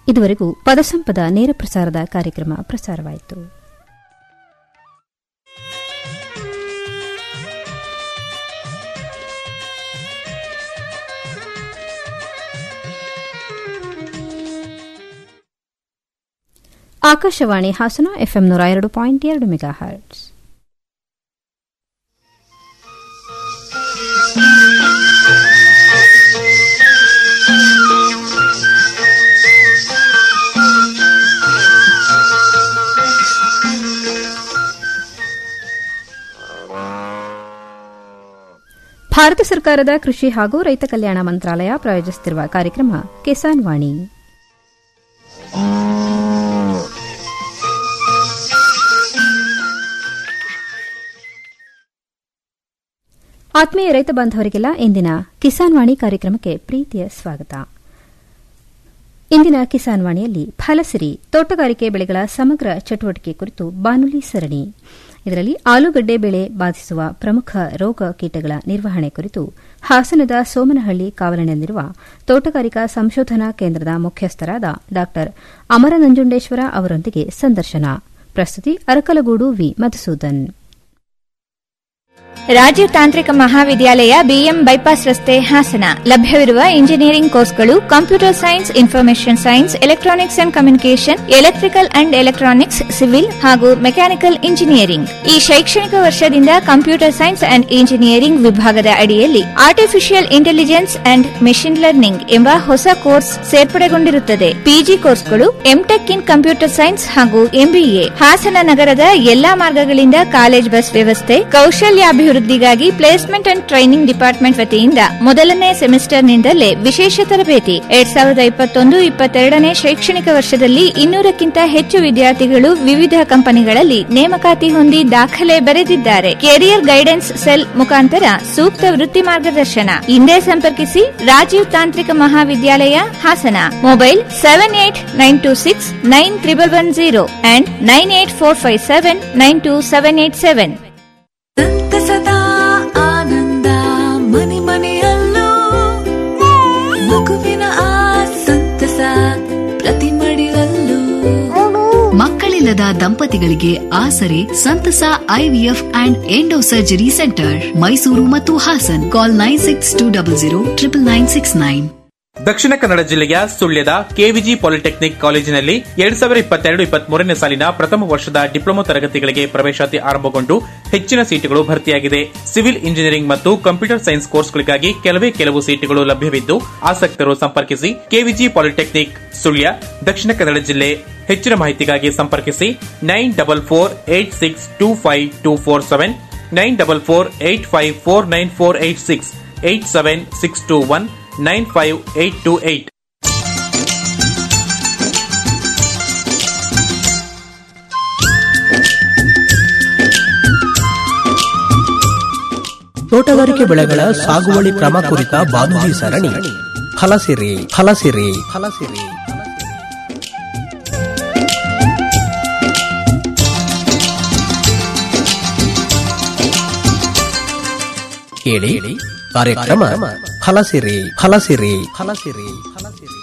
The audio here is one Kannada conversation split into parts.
ಇದುವರೆಗೂ ಪದಸಂಪದ ನೇರ ಪ್ರಸಾರದ ಕಾರ್ಯಕ್ರಮ ಪ್ರಸಾರವಾಯಿತು ಆಕಾಶವಾಣಿ ಹಾಸನ ಎಫ್ಎಂ ನೂರ ಎರಡು ಪಾಯಿಂಟ್ ಎರಡು ಮೆಗಾ ಹರ್ಟ್ಸ್ ಭಾರತ ಸರ್ಕಾರದ ಕೃಷಿ ಹಾಗೂ ರೈತ ಕಲ್ಯಾಣ ಮಂತ್ರಾಲಯ ಪ್ರಾಯೋಜಿಸುತ್ತಿರುವ ಕಾರ್ಯಕ್ರಮ ಕಿಸಾನ್ ವಾಣಿ ಆತ್ಮೀಯ ರೈತ ಬಾಂಧವರಿಗೆಲ್ಲ ಇಂದಿನ ಕಿಸಾನ್ ವಾಣಿ ಕಾರ್ಯಕ್ರಮಕ್ಕೆ ಪ್ರೀತಿಯ ಸ್ವಾಗತ ಇಂದಿನ ಕಿಸಾನ್ ವಾಣಿಯಲ್ಲಿ ಫಲಸಿರಿ ತೋಟಗಾರಿಕೆ ಬೆಳೆಗಳ ಸಮಗ್ರ ಚಟುವಟಿಕೆ ಕುರಿತು ಬಾನುಲಿ ಸರಣಿ ಇದರಲ್ಲಿ ಆಲೂಗಡ್ಡೆ ಬೆಳೆ ಬಾಧಿಸುವ ಪ್ರಮುಖ ರೋಗ ಕೀಟಗಳ ನಿರ್ವಹಣೆ ಕುರಿತು ಹಾಸನದ ಸೋಮನಹಳ್ಳಿ ಕಾವಲಿನಲ್ಲಿರುವ ತೋಟಗಾರಿಕಾ ಸಂಶೋಧನಾ ಕೇಂದ್ರದ ಮುಖ್ಯಸ್ಥರಾದ ಡಾ ಅಮರ ನಂಜುಂಡೇಶ್ವರ ಅವರೊಂದಿಗೆ ಸಂದರ್ಶನ ಪ್ರಸ್ತುತಿ ಅರಕಲಗೂಡು ವಿ ಮಧುಸೂದನ್ ರಾಜೀವ್ ತಾಂತ್ರಿಕ ಮಹಾವಿದ್ಯಾಲಯ ಬಿಎಂ ಬೈಪಾಸ್ ರಸ್ತೆ ಹಾಸನ ಲಭ್ಯವಿರುವ ಇಂಜಿನಿಯರಿಂಗ್ ಕೋರ್ಸ್ಗಳು computer science information science electronics and communication electrical and electronics civil ಹಾಗೂ ಮೆಕ್ಯಾನಿಕಲ್ ಇಂಜಿನಿಯರಿಂಗ್ ಈ ಶೈಕ್ಷಣಿಕ ವರ್ಷದಿಂದ ಕಂಪ್ಯೂಟರ್ ಸೈನ್ಸ್ ಅಂಡ್ ಇಂಜಿನಿಯರಿಂಗ್ ವಿಭಾಗದ ಅಡಿಯಲ್ಲಿ artificial intelligence and machine learning ಎಂಬ ಹೊಸ ಕೋರ್ಸ್ ಸೇರ್ಪಡೆಗೊಂಡಿರುತ್ತದೆ ಪಿಜಿ ಕೋರ್ಸ್ಗಳು ಎಂಟೆಕ್ ಇನ್ ಕಂಪ್ಯೂಟರ್ ಸೈನ್ಸ್ ಹಾಗೂ ಎಂಬಿಎ ಹಾಸನ ನಗರದ ಎಲ್ಲಾ ಮಾರ್ಗಗಳಿಂದ ಕಾಲೇಜ್ ಬಸ್ ವ್ಯವಸ್ಥೆ ಕೌಶಲ್ಯಾಭಿವೃದ್ಧಿಗಾಗಿ ಪ್ಲೇಸ್ಮೆಂಟ್ ಅಂಡ್ ಟ್ರೈನಿಂಗ್ ಡಿಪಾರ್ಟ್ಮೆಂಟ್ ವತಿಯಿಂದ ಮೊದಲನೇ ಸೆಮಿಸ್ಟರ್ನಿಂದಲೇ ವಿಶೇಷ ತರಬೇತಿ ಎರಡ್ ಸಾವಿರದ ಇಪ್ಪತ್ತೊಂದು ಇಪ್ಪತ್ತೆರಡನೇ ಶೈಕ್ಷಣಿಕ ವರ್ಷದಲ್ಲಿ ಇನ್ನೂರಕ್ಕಿಂತ ಹೆಚ್ಚು ವಿದ್ಯಾರ್ಥಿಗಳು ವಿವಿಧ ಕಂಪನಿಗಳಲ್ಲಿ ನೇಮಕಾತಿ ಹೊಂದಿ ದಾಖಲೆ ಬರೆದಿದ್ದಾರೆ ಕೆರಿಯರ್ ಗೈಡೆನ್ಸ್ ಸೆಲ್ ಮುಖಾಂತರ ಸೂಕ್ತ ವೃತ್ತಿ ಮಾರ್ಗದರ್ಶನ ಹಿಂದೆ ಸಂಪರ್ಕಿಸಿ ರಾಜೀವ್ ತಾಂತ್ರಿಕ ಮಹಾವಿದ್ಯಾಲಯ Hassan mobile seven eight nine two six nine triple one zero and nine eight four five seven nine two seven eight seven ಸಂತಸದ ಆನಂದ ಮನೆ ಮನೆಯಲ್ಲೂ ಮಗುವಿನ ಆ ಸಂತಸ ಪ್ರತಿ ಮಡಿಲಲ್ಲೂ ಮಕ್ಕಳಿಲ್ಲದ ದಂಪತಿಗಳಿಗೆ ಆಸರೆ ಸಂತಸ IVF and endo surgery centre Mysuru ಮತ್ತು Hassan call nine six two double zero triple nine six nine Dakshina Kannada ಜಿಲ್ಲೆಯ ಸುಳ್ಯದ ಕೆವಿಜಿ ಪಾಲಿಟೆಕ್ನಿಕ್ ಕಾಲೇಜಿನಲ್ಲಿ ಎರಡ್ ಸಾವಿರದ ಇಪ್ಪತ್ತೆರಡು ಇಪ್ಪತ್ಮೂರನೇ ಸಾಲಿನ ಪ್ರಥಮ ವರ್ಷದ ಡಿಪ್ಲೊಮಾ ತರಗತಿಗಳಿಗೆ ಪ್ರವೇಶಾತಿ ಆರಂಭಗೊಂಡು ಹೆಚ್ಚಿನ ಸೀಟುಗಳು ಭರ್ತಿಯಾಗಿದೆ ಸಿವಿಲ್ ಇಂಜಿನಿಯರಿಂಗ್ ಮತ್ತು ಕಂಪ್ಯೂಟರ್ ಸೈನ್ಸ್ ಕೋರ್ಸ್ಗಳಿಗಾಗಿ ಕೆಲವೇ ಕೆಲವು ಸೀಟುಗಳು ಲಭ್ಯವಿದ್ದು ಆಸಕ್ತರು ಸಂಪರ್ಕಿಸಿ ಕೆವಿಜಿ ಪಾಲಿಟೆಕ್ನಿಕ್ ಸುಳ್ಯ ದಕ್ಷಿಣ ಕನ್ನಡ ಜಿಲ್ಲೆ ಹೆಚ್ಚಿನ ಮಾಹಿತಿಗಾಗಿ ಸಂಪರ್ಕಿಸಿ nine double four eight six two five two four seven nine double four eight five four nine four eight six eight seven six two one nine five eight two eight ತೋಟಗಾರಿಕೆ ಬೆಳೆಗಳ ಸಾಗುವಳಿ ಕ್ರಮ ಕುರಿತ ಬಾನುಲಿ ಸರಣಿ ಫಲಸಿರಿ ಫಲಸಿರಿ ಫಲಸಿರಿ ಕೇಳಿ ಕಾರ್ಯಕ್ರಮ ಫಲಸಿರಿ ಫಲಸಿರಿ ಫಲಸಿರಿ ಫಲಸಿರಿ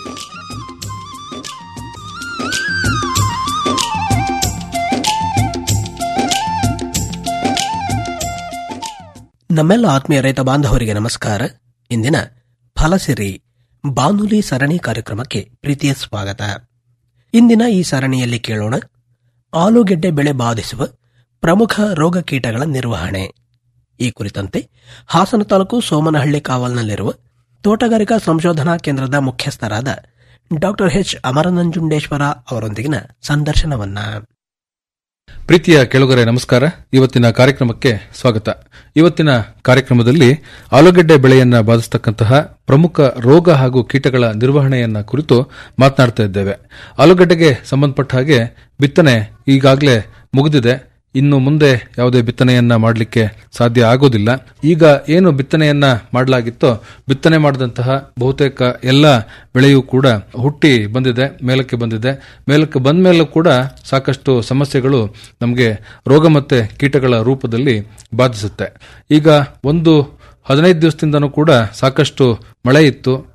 ನಮ್ಮೆಲ್ಲ ಆತ್ಮೀಯ ರೈತ ಬಾಂಧವರಿಗೆ ನಮಸ್ಕಾರ ಇಂದಿನ ಫಲಸಿರಿ ಬಾನುಲಿ ಸರಣಿ ಕಾರ್ಯಕ್ರಮಕ್ಕೆ ಪ್ರೀತಿಯ ಸ್ವಾಗತ ಇಂದಿನ ಈ ಸರಣಿಯಲ್ಲಿ ಕೇಳೋಣ ಆಲೂಗೆಡ್ಡೆ ಬೆಳೆ ಬಾಧಿಸುವ ಪ್ರಮುಖ ರೋಗ ಕೀಟಗಳ ನಿರ್ವಹಣೆ ಈ ಕುರಿತಂತೆ ಹಾಸನ ತಾಲೂಕು ಸೋಮನಹಳ್ಳಿ ಕಾವಲ್ನಲ್ಲಿರುವ ತೋಟಗಾರಿಕಾ ಸಂಶೋಧನಾ ಕೇಂದ್ರದ ಮುಖ್ಯಸ್ಥರಾದ ಡಾಕ್ಟರ್ ಎಚ್ ಅಮರನಂಜುಂಡೇಶ್ವರ ಅವರೊಂದಿಗಿನ ಸಂದರ್ಶನವನ್ನ ಪ್ರೀತಿಯ ಕೆಳಗರೆ ನಮಸ್ಕಾರ ಇವತ್ತಿನ ಕಾರ್ಯಕ್ರಮಕ್ಕೆ ಸ್ವಾಗತ ಇವತ್ತಿನ ಕಾರ್ಯಕ್ರಮದಲ್ಲಿ ಆಲೂಗೆಡ್ಡೆ ಬೆಳೆಯನ್ನ ಬಾಧಿಸತಕ್ಕಂತಹ ಪ್ರಮುಖ ರೋಗ ಹಾಗೂ ಕೀಟಗಳ ನಿರ್ವಹಣೆಯನ್ನ ಕುರಿತು ಮಾತನಾಡ್ತಾ ಇದ್ದೇವೆ ಆಲೂಗಡ್ಡೆಗೆ ಸಂಬಂಧಪಟ್ಟ ಹಾಗೆ ಬಿತ್ತನೆ ಈಗಾಗಲೇ ಮುಗಿದಿದೆ ಇನ್ನು ಮುಂದೆ ಯಾವುದೇ ಬಿತ್ತನೆಯನ್ನ ಮಾಡಲಿಕ್ಕೆ ಸಾಧ್ಯ ಆಗೋದಿಲ್ಲ ಈಗ ಏನು ಬಿತ್ತನೆಯನ್ನ ಮಾಡಲಾಗಿತ್ತೋ ಬಿತ್ತನೆ ಮಾಡಿದಂತಹ ಬಹುತೇಕ ಎಲ್ಲ ಬೆಳೆಯೂ ಕೂಡ ಹುಟ್ಟಿ ಬಂದಿದೆ ಮೇಲಕ್ಕೆ ಬಂದಿದೆ ಮೇಲಕ್ಕೆ ಬಂದ ಮೇಲೂ ಕೂಡ ಸಾಕಷ್ಟು ಸಮಸ್ಯೆಗಳು ನಮಗೆ ರೋಗ ಮತ್ತೆ ಕೀಟಗಳ ರೂಪದಲ್ಲಿ ಬಾಧಿಸುತ್ತೆ ಈಗ ಒಂದು ಹದಿನೈದು ದಿವಸದಿಂದನೂ ಕೂಡ ಸಾಕಷ್ಟು ಮಳೆ ಇತ್ತು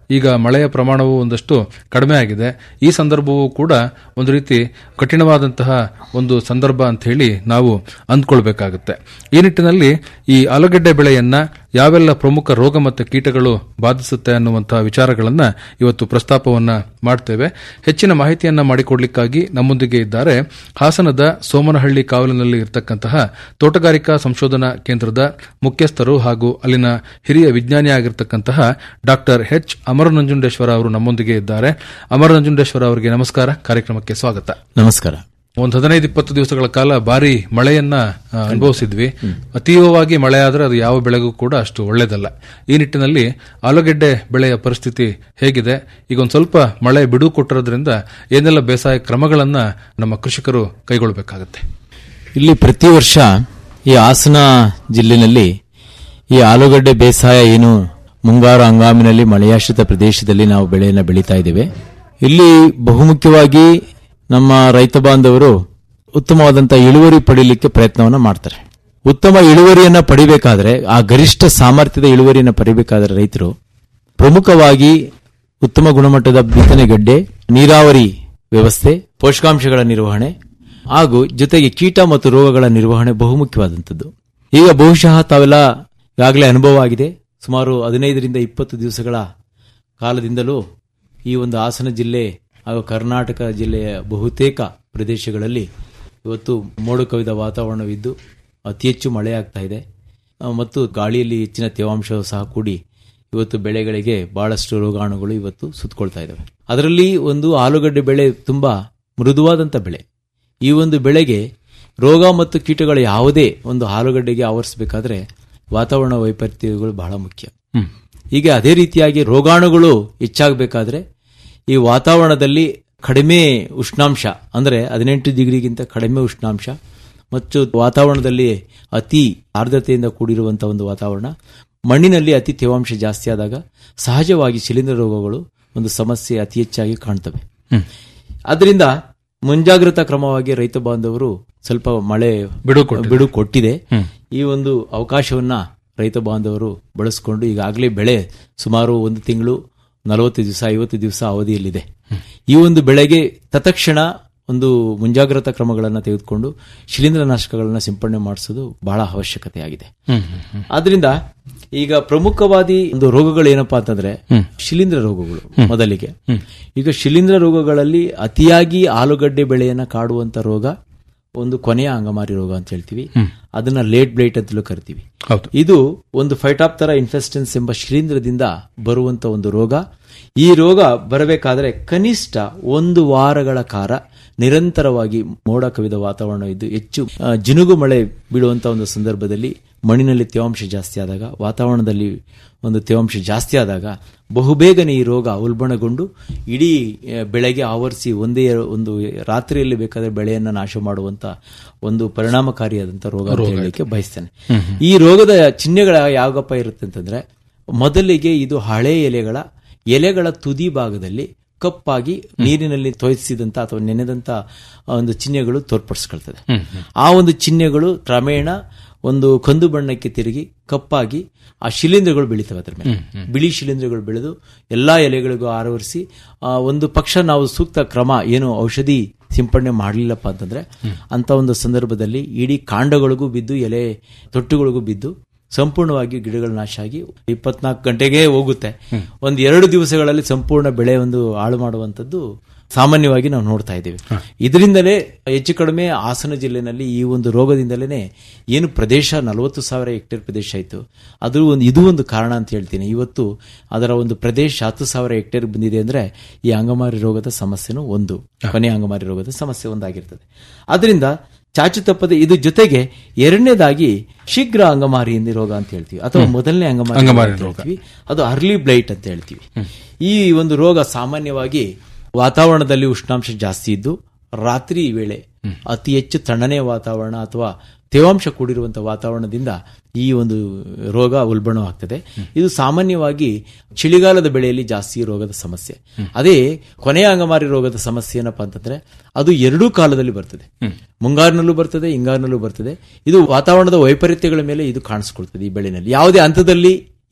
ಈಗ ಮಳೆಯ ಪ್ರಮಾಣವು ಒಂದಷ್ಟು ಕಡಿಮೆ ಆಗಿದೆ ಈ ಸಂದರ್ಭವೂ ಕೂಡ ಒಂದು ರೀತಿ ಕಠಿಣವಾದಂತಹ ಒಂದು ಸಂದರ್ಭ ಅಂತ ಹೇಳಿ ನಾವು ಅಂದ್ಕೊಳ್ಬೇಕಾಗುತ್ತೆ ಈ ನಿಟ್ಟಿನಲ್ಲಿ ಈ ಆಲೂಗೆಡ್ಡೆ ಬೆಳೆಯನ್ನ ಯಾವೆಲ್ಲ ಪ್ರಮುಖ ರೋಗ ಮತ್ತು ಕೀಟಗಳು ಬಾಧಿಸುತ್ತೆ ಅನ್ನುವಂತಹ ವಿಚಾರಗಳನ್ನ ಇವತ್ತು ಪ್ರಸ್ತಾಪವನ್ನ ಮಾಡ್ತೇವೆ ಹೆಚ್ಚಿನ ಮಾಹಿತಿಯನ್ನ ಮಾಡಿಕೊಡ್ಲಿಕ್ಕಾಗಿ ನಮ್ಮೊಂದಿಗೆ ಇದ್ದಾರೆ ಹಾಸನದ ಸೋಮನಹಳ್ಳಿ ಕಾವಲಿನಲ್ಲಿ ಇರತಕ್ಕಂತಹ ತೋಟಗಾರಿಕಾ ಸಂಶೋಧನಾ ಕೇಂದ್ರದ ಮುಖ್ಯಸ್ಥರು ಹಾಗೂ ಅಲ್ಲಿನ ಹಿರಿಯ ವಿಜ್ಞಾನಿ ಆಗಿರತಕ್ಕಂತಹ ಡಾಕ್ಟರ್ ಎಚ್ ಅಮರ ನಂಜುಂಡೇಶ್ವರ ಅವರು ನಮ್ಮೊಂದಿಗೆ ಇದ್ದಾರೆ ಅಮರ ನಂಜುಂಡೇಶ್ವರ ಅವರಿಗೆ ನಮಸ್ಕಾರ ಕಾರ್ಯಕ್ರಮಕ್ಕೆ ಸ್ವಾಗತ ನಮಸ್ಕಾರ ಒಂದು ಹದಿನೈದು ಇಪ್ಪತ್ತು ದಿವಸಗಳ ಕಾಲ ಭಾರಿ ಮಳೆಯನ್ನ ಆ, ಅನುಭವಿಸಿದ್ವಿ ಅತೀವವಾಗಿ ಮಳೆ ಆದ್ರೆ ಅದು ಯಾವ ಬೆಳೆಗೂ ಕೂಡ ಅಷ್ಟು ಒಳ್ಳೇದಲ್ಲ ಈ ನಿಟ್ಟಿನಲ್ಲಿ ಆಲೂಗೆಡ್ಡೆ ಬೆಳೆಯ ಪರಿಸ್ಥಿತಿ ಹೇಗಿದೆ ಈಗ ಒಂದು ಸ್ವಲ್ಪ ಮಳೆ ಬಿಡು ಕೊಟ್ಟಿರೋದ್ರಿಂದ ಏನೆಲ್ಲ ಬೇಸಾಯ ಕ್ರಮಗಳನ್ನ ನಮ್ಮ ಕೃಷಿಕರು ಕೈಗೊಳ್ಳಬೇಕಾಗುತ್ತೆ ಇಲ್ಲಿ ಪ್ರತಿ ವರ್ಷ ಈ ಹಾಸನ ಜಿಲ್ಲೆನಲ್ಲಿ ಈ ಆಲೂಗಡ್ಡೆ ಬೇಸಾಯ ಏನು ಮುಂಗಾರು ಹಂಗಾಮಿನಲ್ಲಿ ಮಳೆಯಾಶ್ರಿತ ಪ್ರದೇಶದಲ್ಲಿ ನಾವು ಬೆಳೆಯನ್ನು ಬೆಳೀತಾ ಇದ್ದೇವೆ ಇಲ್ಲಿ ಬಹುಮುಖ್ಯವಾಗಿ ನಮ್ಮ ರೈತ ಬಾಂಧವರು ಉತ್ತಮವಾದಂತಹ ಇಳುವರಿ ಪಡೀಲಿಕ್ಕೆ ಪ್ರಯತ್ನವನ್ನ ಮಾಡ್ತಾರೆ ಉತ್ತಮ ಇಳುವರಿಯನ್ನ ಪಡಿಬೇಕಾದ್ರೆ ಆ ಗರಿಷ್ಠ ಸಾಮರ್ಥ್ಯದ ಇಳುವರಿಯನ್ನ ಪಡಿಬೇಕಾದ್ರೆ ರೈತರು ಪ್ರಮುಖವಾಗಿ ಉತ್ತಮ ಗುಣಮಟ್ಟದ ಬಿತ್ತನೆಗಡ್ಡೆ ನೀರಾವರಿ ವ್ಯವಸ್ಥೆ ಪೋಷಕಾಂಶಗಳ ನಿರ್ವಹಣೆ ಹಾಗೂ ಜೊತೆಗೆ ಕೀಟ ಮತ್ತು ರೋಗಗಳ ನಿರ್ವಹಣೆ ಬಹುಮುಖ್ಯವಾದಂಥದ್ದು ಈಗ ಬಹುಶಃ ತಾವೆಲ್ಲ ಈಗಾಗಲೇ ಅನುಭವ ಆಗಿದೆ ಸುಮಾರು ಹದಿನೈದರಿಂದ ಇಪ್ಪತ್ತು ದಿವಸಗಳ ಕಾಲದಿಂದಲೂ ಈ ಒಂದು ಹಾಸನ ಜಿಲ್ಲೆ ಹಾಗೂ ಕರ್ನಾಟಕ ಜಿಲ್ಲೆಯ ಬಹುತೇಕ ಪ್ರದೇಶಗಳಲ್ಲಿ ಇವತ್ತು ಮೋಡ ಕವಿದ ವಾತಾವರಣವಿದ್ದು ಅತಿ ಹೆಚ್ಚು ಮಳೆ ಆಗ್ತಾ ಇದೆ ಆ, ಮತ್ತು ಗಾಳಿಯಲ್ಲಿ ಹೆಚ್ಚಿನ ತೇವಾಂಶ ಸಹ ಕೂಡಿ ಇವತ್ತು ಬೆಳೆಗಳಿಗೆ ಬಹಳಷ್ಟು ರೋಗಾಣುಗಳು ಇವತ್ತು ಸುತ್ತಕೊಳ್ತಾ ಇದ್ದಾವೆ ಅದರಲ್ಲಿ ಒಂದು ಆಲೂಗಡ್ಡೆ ಬೆಳೆ ತುಂಬಾ ಮೃದುವಾದಂಥ ಬೆಳೆ ಈ ಒಂದು ಬೆಳೆಗೆ ರೋಗ ಮತ್ತು ಕೀಟಗಳು ಯಾವುದೇ ಒಂದು ಆಲೂಗಡ್ಡೆಗೆ ಆವರಿಸಬೇಕಾದ್ರೆ ವಾತಾವರಣ ವೈಪರೀತ್ಯಗಳು ಬಹಳ ಮುಖ್ಯ ಹೀಗೆ ಅದೇ ರೀತಿಯಾಗಿ ರೋಗಾಣುಗಳು ಹೆಚ್ಚಾಗಬೇಕಾದ್ರೆ ಈ ವಾತಾವರಣದಲ್ಲಿ ಕಡಿಮೆ ಉಷ್ಣಾಂಶ ಅಂದ್ರೆ ಹದಿನೆಂಟು ಡಿಗ್ರಿಗಿಂತ ಕಡಿಮೆ ಉಷ್ಣಾಂಶ ಮತ್ತು ವಾತಾವರಣದಲ್ಲಿ ಅತಿ ಆರ್ದ್ರತೆಯಿಂದ ಕೂಡಿರುವಂತಹ ಒಂದು ವಾತಾವರಣ ಮಣ್ಣಿನಲ್ಲಿ ಅತಿ ತೇವಾಂಶ ಜಾಸ್ತಿ ಆದಾಗ ಸಹಜವಾಗಿ ಶಿಲೀಂಧ್ರ ರೋಗಗಳು ಒಂದು ಸಮಸ್ಯೆ ಅತಿ ಹೆಚ್ಚಾಗಿ ಕಾಣ್ತವೆ ಅದರಿಂದ ಮುಂಜಾಗ್ರತಾ ಕ್ರಮವಾಗಿ ರೈತ ಬಾಂಧವರು ಸ್ವಲ್ಪ ಮಳೆ ಬಿಡುವು ಕೊಟ್ಟಿದೆ. ಬಿಡು ಕೊಟ್ಟಿದೆ ಈ ಒಂದು ಅವಕಾಶವನ್ನ ರೈತ ಬಾಂಧವರು ಬಳಸಿಕೊಂಡು ಈಗಾಗಲೇ ಬೆಳೆ ಸುಮಾರು ಒಂದು ತಿಂಗಳು ನಲವತ್ತು ದಿವಸ ಐವತ್ತು ದಿವಸ ಅವಧಿಯಲ್ಲಿದೆ ಈ ಒಂದು ಬೆಳೆಗೆ ತತ್ಕ್ಷಣ ಒಂದು ಮುಂಜಾಗ್ರತಾ ಕ್ರಮಗಳನ್ನು ತೆಗೆದುಕೊಂಡು ಶಿಲೀಂಧ್ರನಾಶಕಗಳನ್ನು ಸಿಂಪಡಣೆ ಮಾಡಿಸೋದು ಬಹಳ ಅವಶ್ಯಕತೆಯಾಗಿದೆ ಆದ್ರಿಂದ ಈಗ ಪ್ರಮುಖವಾದಿ ಒಂದು ರೋಗಗಳು ಏನಪ್ಪಾ ಅಂತಂದ್ರೆ ಶಿಲೀಂಧ್ರ ರೋಗಗಳು ಮೊದಲಿಗೆ ಈಗ ಶಿಲೀಂಧ್ರ ರೋಗಗಳಲ್ಲಿ ಅತಿಯಾಗಿ ಆಲೂಗಡ್ಡೆ ಬೆಳೆಯನ್ನ ಕಾಡುವಂತ ರೋಗ ಒಂದು ಕೊನೆಯ ಅಂಗಮಾರಿ ರೋಗ ಅಂತ ಹೇಳ್ತೀವಿ ಅದನ್ನ ಲೇಟ್ ಬ್ಲೈಟ್ ಅಂತಲೂ ಕರಿತೀವಿ ಹೌದು ಇದು ಒಂದು ಫೈಟಾಪ್ತರ ಇನ್ಫೆಸ್ಟೆನ್ಸ್ ಎಂಬ ಶಿಲೀಂಧ್ರದಿಂದ ಬರುವಂತ ಒಂದು ರೋಗ ಈ ರೋಗ ಬರಬೇಕಾದ್ರೆ ಕನಿಷ್ಠ ಒಂದು ವಾರಗಳ ಕಾಲ ನಿರಂತರವಾಗಿ ಮೋಡ ಕವಿದ ವಾತಾವರಣ ಇದ್ದು ಹೆಚ್ಚು ಆ, ಜಿನುಗು ಮಳೆ ಬೀಳುವಂತ ಒಂದು ಸಂದರ್ಭದಲ್ಲಿ ಮಣ್ಣಿನಲ್ಲಿ ತೇವಾಂಶ ಜಾಸ್ತಿ ಆದಾಗ ವಾತಾವರಣದಲ್ಲಿ ಒಂದು ತೇವಾಂಶ ಜಾಸ್ತಿ ಆದಾಗ ಬಹುಬೇಗನೆ ಈ ರೋಗ ಉಲ್ಬಣಗೊಂಡು ಇಡೀ ಆ, ಬೆಳೆಗೆ ಆವರಿಸಿ ಒಂದೇ ಒಂದು ರಾತ್ರಿಯಲ್ಲಿ ಬೇಕಾದ್ರೆ ಬೆಳೆಯನ್ನ ನಾಶ ಮಾಡುವಂತ ಒಂದು ಪರಿಣಾಮಕಾರಿಯಾದಂತ ರೋಗ ಅಂತ ಹೇಳಲಿಕ್ಕೆ ಬಯಸ್ತೇನೆ ಈ ರೋಗದ ಚಿಹ್ನೆಗಳ ಯಾವಪ್ಪ ಇರುತ್ತೆ ಅಂತಂದ್ರೆ ಮೊದಲಿಗೆ ಇದು ಹಳೆ ಎಲೆಗಳ ಎಲೆಗಳ ತುದಿ ಭಾಗದಲ್ಲಿ ಕಪ್ಪಾಗಿ ನೀರಿನಲ್ಲಿ ತೋಯಿಸಿದಂತ ಅಥವಾ ನೆನೆದಂತ ಒಂದು ಚಿಹ್ನೆಗಳು ತೋರ್ಪಡಿಸ್ಕೊಳ್ತದೆ ಆ ಒಂದು ಚಿಹ್ನೆಗಳು ಕ್ರಮೇಣ ಒಂದು ಕಂದು ಬಣ್ಣಕ್ಕೆ ತಿರುಗಿ ಕಪ್ಪಾಗಿ ಆ ಶಿಲೀಂಧ್ರಗಳು ಬೆಳೀತವೆ ಅದ್ರ ಮೇಲೆ ಬಿಳಿ ಶಿಲೀಂಧ್ರಗಳು ಬೆಳೆದು ಎಲ್ಲಾ ಎಲೆಗಳಿಗೂ ಆರವರಿಸಿ ಆ, ಒಂದು ಪಕ್ಷ ನಾವು ಸೂಕ್ತ ಕ್ರಮ ಏನು ಔಷಧಿ ಸಿಂಪಡಣೆ ಮಾಡಲಿಲ್ಲಪ್ಪ ಅಂತಂದ್ರೆ ಅಂತ ಒಂದು ಸಂದರ್ಭದಲ್ಲಿ ಇಡೀ ಕಾಂಡಗಳಿಗೂ ಬಿದ್ದು ಎಲೆ ತೊಟ್ಟುಗಳಿಗೂ ಬಿದ್ದು ಸಂಪೂರ್ಣವಾಗಿ ಗಿಡಗಳು ನಾಶ ಆಗಿ ಇಪ್ಪತ್ನಾಲ್ಕು ಗಂಟೆಗೆ ಹೋಗುತ್ತೆ ಒಂದು ಎರಡು ದಿವಸಗಳಲ್ಲಿ ಸಂಪೂರ್ಣ ಬೆಳೆ ಒಂದು ಹಾಳು ಮಾಡುವಂತದ್ದು ಸಾಮಾನ್ಯವಾಗಿ ನಾವು ನೋಡ್ತಾ ಇದ್ದೇವೆ ಇದರಿಂದಲೇ ಹೆಚ್ಚು ಕಡಿಮೆ ಹಾಸನ ಜಿಲ್ಲೆನಲ್ಲಿ ಈ ಒಂದು ರೋಗದಿಂದಲೇ ಏನು ಪ್ರದೇಶ ನಲವತ್ತು ಸಾವಿರ ಹೆಕ್ಟೇರ್ ಪ್ರದೇಶ ಆಯಿತು ಅದು ಒಂದು ಇದು ಒಂದು ಕಾರಣ ಅಂತ ಹೇಳ್ತೀನಿ ಇವತ್ತು ಅದರ ಒಂದು ಪ್ರದೇಶ ಹತ್ತು ಸಾವಿರ ಹೆಕ್ಟೇರ್ ಬಂದಿದೆ ಅಂದ್ರೆ ಈ ಅಂಗಮಾರಿ ರೋಗದ ಸಮಸ್ಯೆನೂ ಒಂದು ಕೊನೆ ಅಂಗಮಾರಿ ರೋಗದ ಸಮಸ್ಯೆ ಒಂದಾಗಿರ್ತದೆ ಅದರಿಂದ ಚಾಚು ತಪ್ಪದೆ ಇದು ಜೊತೆಗೆ ಎರಡನೇದಾಗಿ ಶೀಘ್ರ ಅಂಗಮಾರಿ ಎಂದಿ ರೋಗ ಅಂತ ಹೇಳ್ತೀವಿ ಅಥವಾ ಮೊದಲನೇ ಅಂಗಮಾರಿ ರೋಗ ಅಂಗಮಾರಿ ಅಂತ ಹೇಳ್ತೀವಿ ಅದು ಅರ್ಲಿ ಬ್ಲೈಟ್ ಅಂತ ಹೇಳ್ತೀವಿ ಈ ಒಂದು ರೋಗ ಸಾಮಾನ್ಯವಾಗಿ ವಾತಾವರಣದಲ್ಲಿ ಉಷ್ಣಾಂಶ ಜಾಸ್ತಿ ಇದ್ದು ರಾತ್ರಿ ವೇಳೆ ಅತಿ ಹೆಚ್ಚು ತಣ್ಣನೆಯ ವಾತಾವರಣ ಅಥವಾ ತೇವಾಂಶ ಕೂಡಿರುವಂತಹ ವಾತಾವರಣದಿಂದ ಈ ಒಂದು ರೋಗ ಉಲ್ಬಣವಾಗ್ತದೆ ಇದು ಸಾಮಾನ್ಯವಾಗಿ ಚಳಿಗಾಲದ ಬೆಳೆಯಲ್ಲಿ ಜಾಸ್ತಿ ಈ ರೋಗದ ಸಮಸ್ಯೆ ಅದೇ ಕೊನೆಯ ಅಂಗಮಾರಿ ರೋಗದ ಸಮಸ್ಯೆ ಏನಪ್ಪಾ ಅಂತಂದ್ರೆ ಅದು ಎರಡೂ ಕಾಲದಲ್ಲಿ ಬರ್ತದೆ ಮುಂಗಾರಿನಲ್ಲೂ ಬರ್ತದೆ ಹಿಂಗಾರಿನಲ್ಲೂ ಬರ್ತದೆ ಇದು ವಾತಾವರಣದ ವೈಪರೀತ್ಯಗಳ ಮೇಲೆ ಇದು ಕಾಣಿಸ್ಕೊಳ್ತದೆ ಈ ಬೆಳೆನಲ್ಲಿ ಯಾವುದೇ ಹಂತದಲ್ಲಿ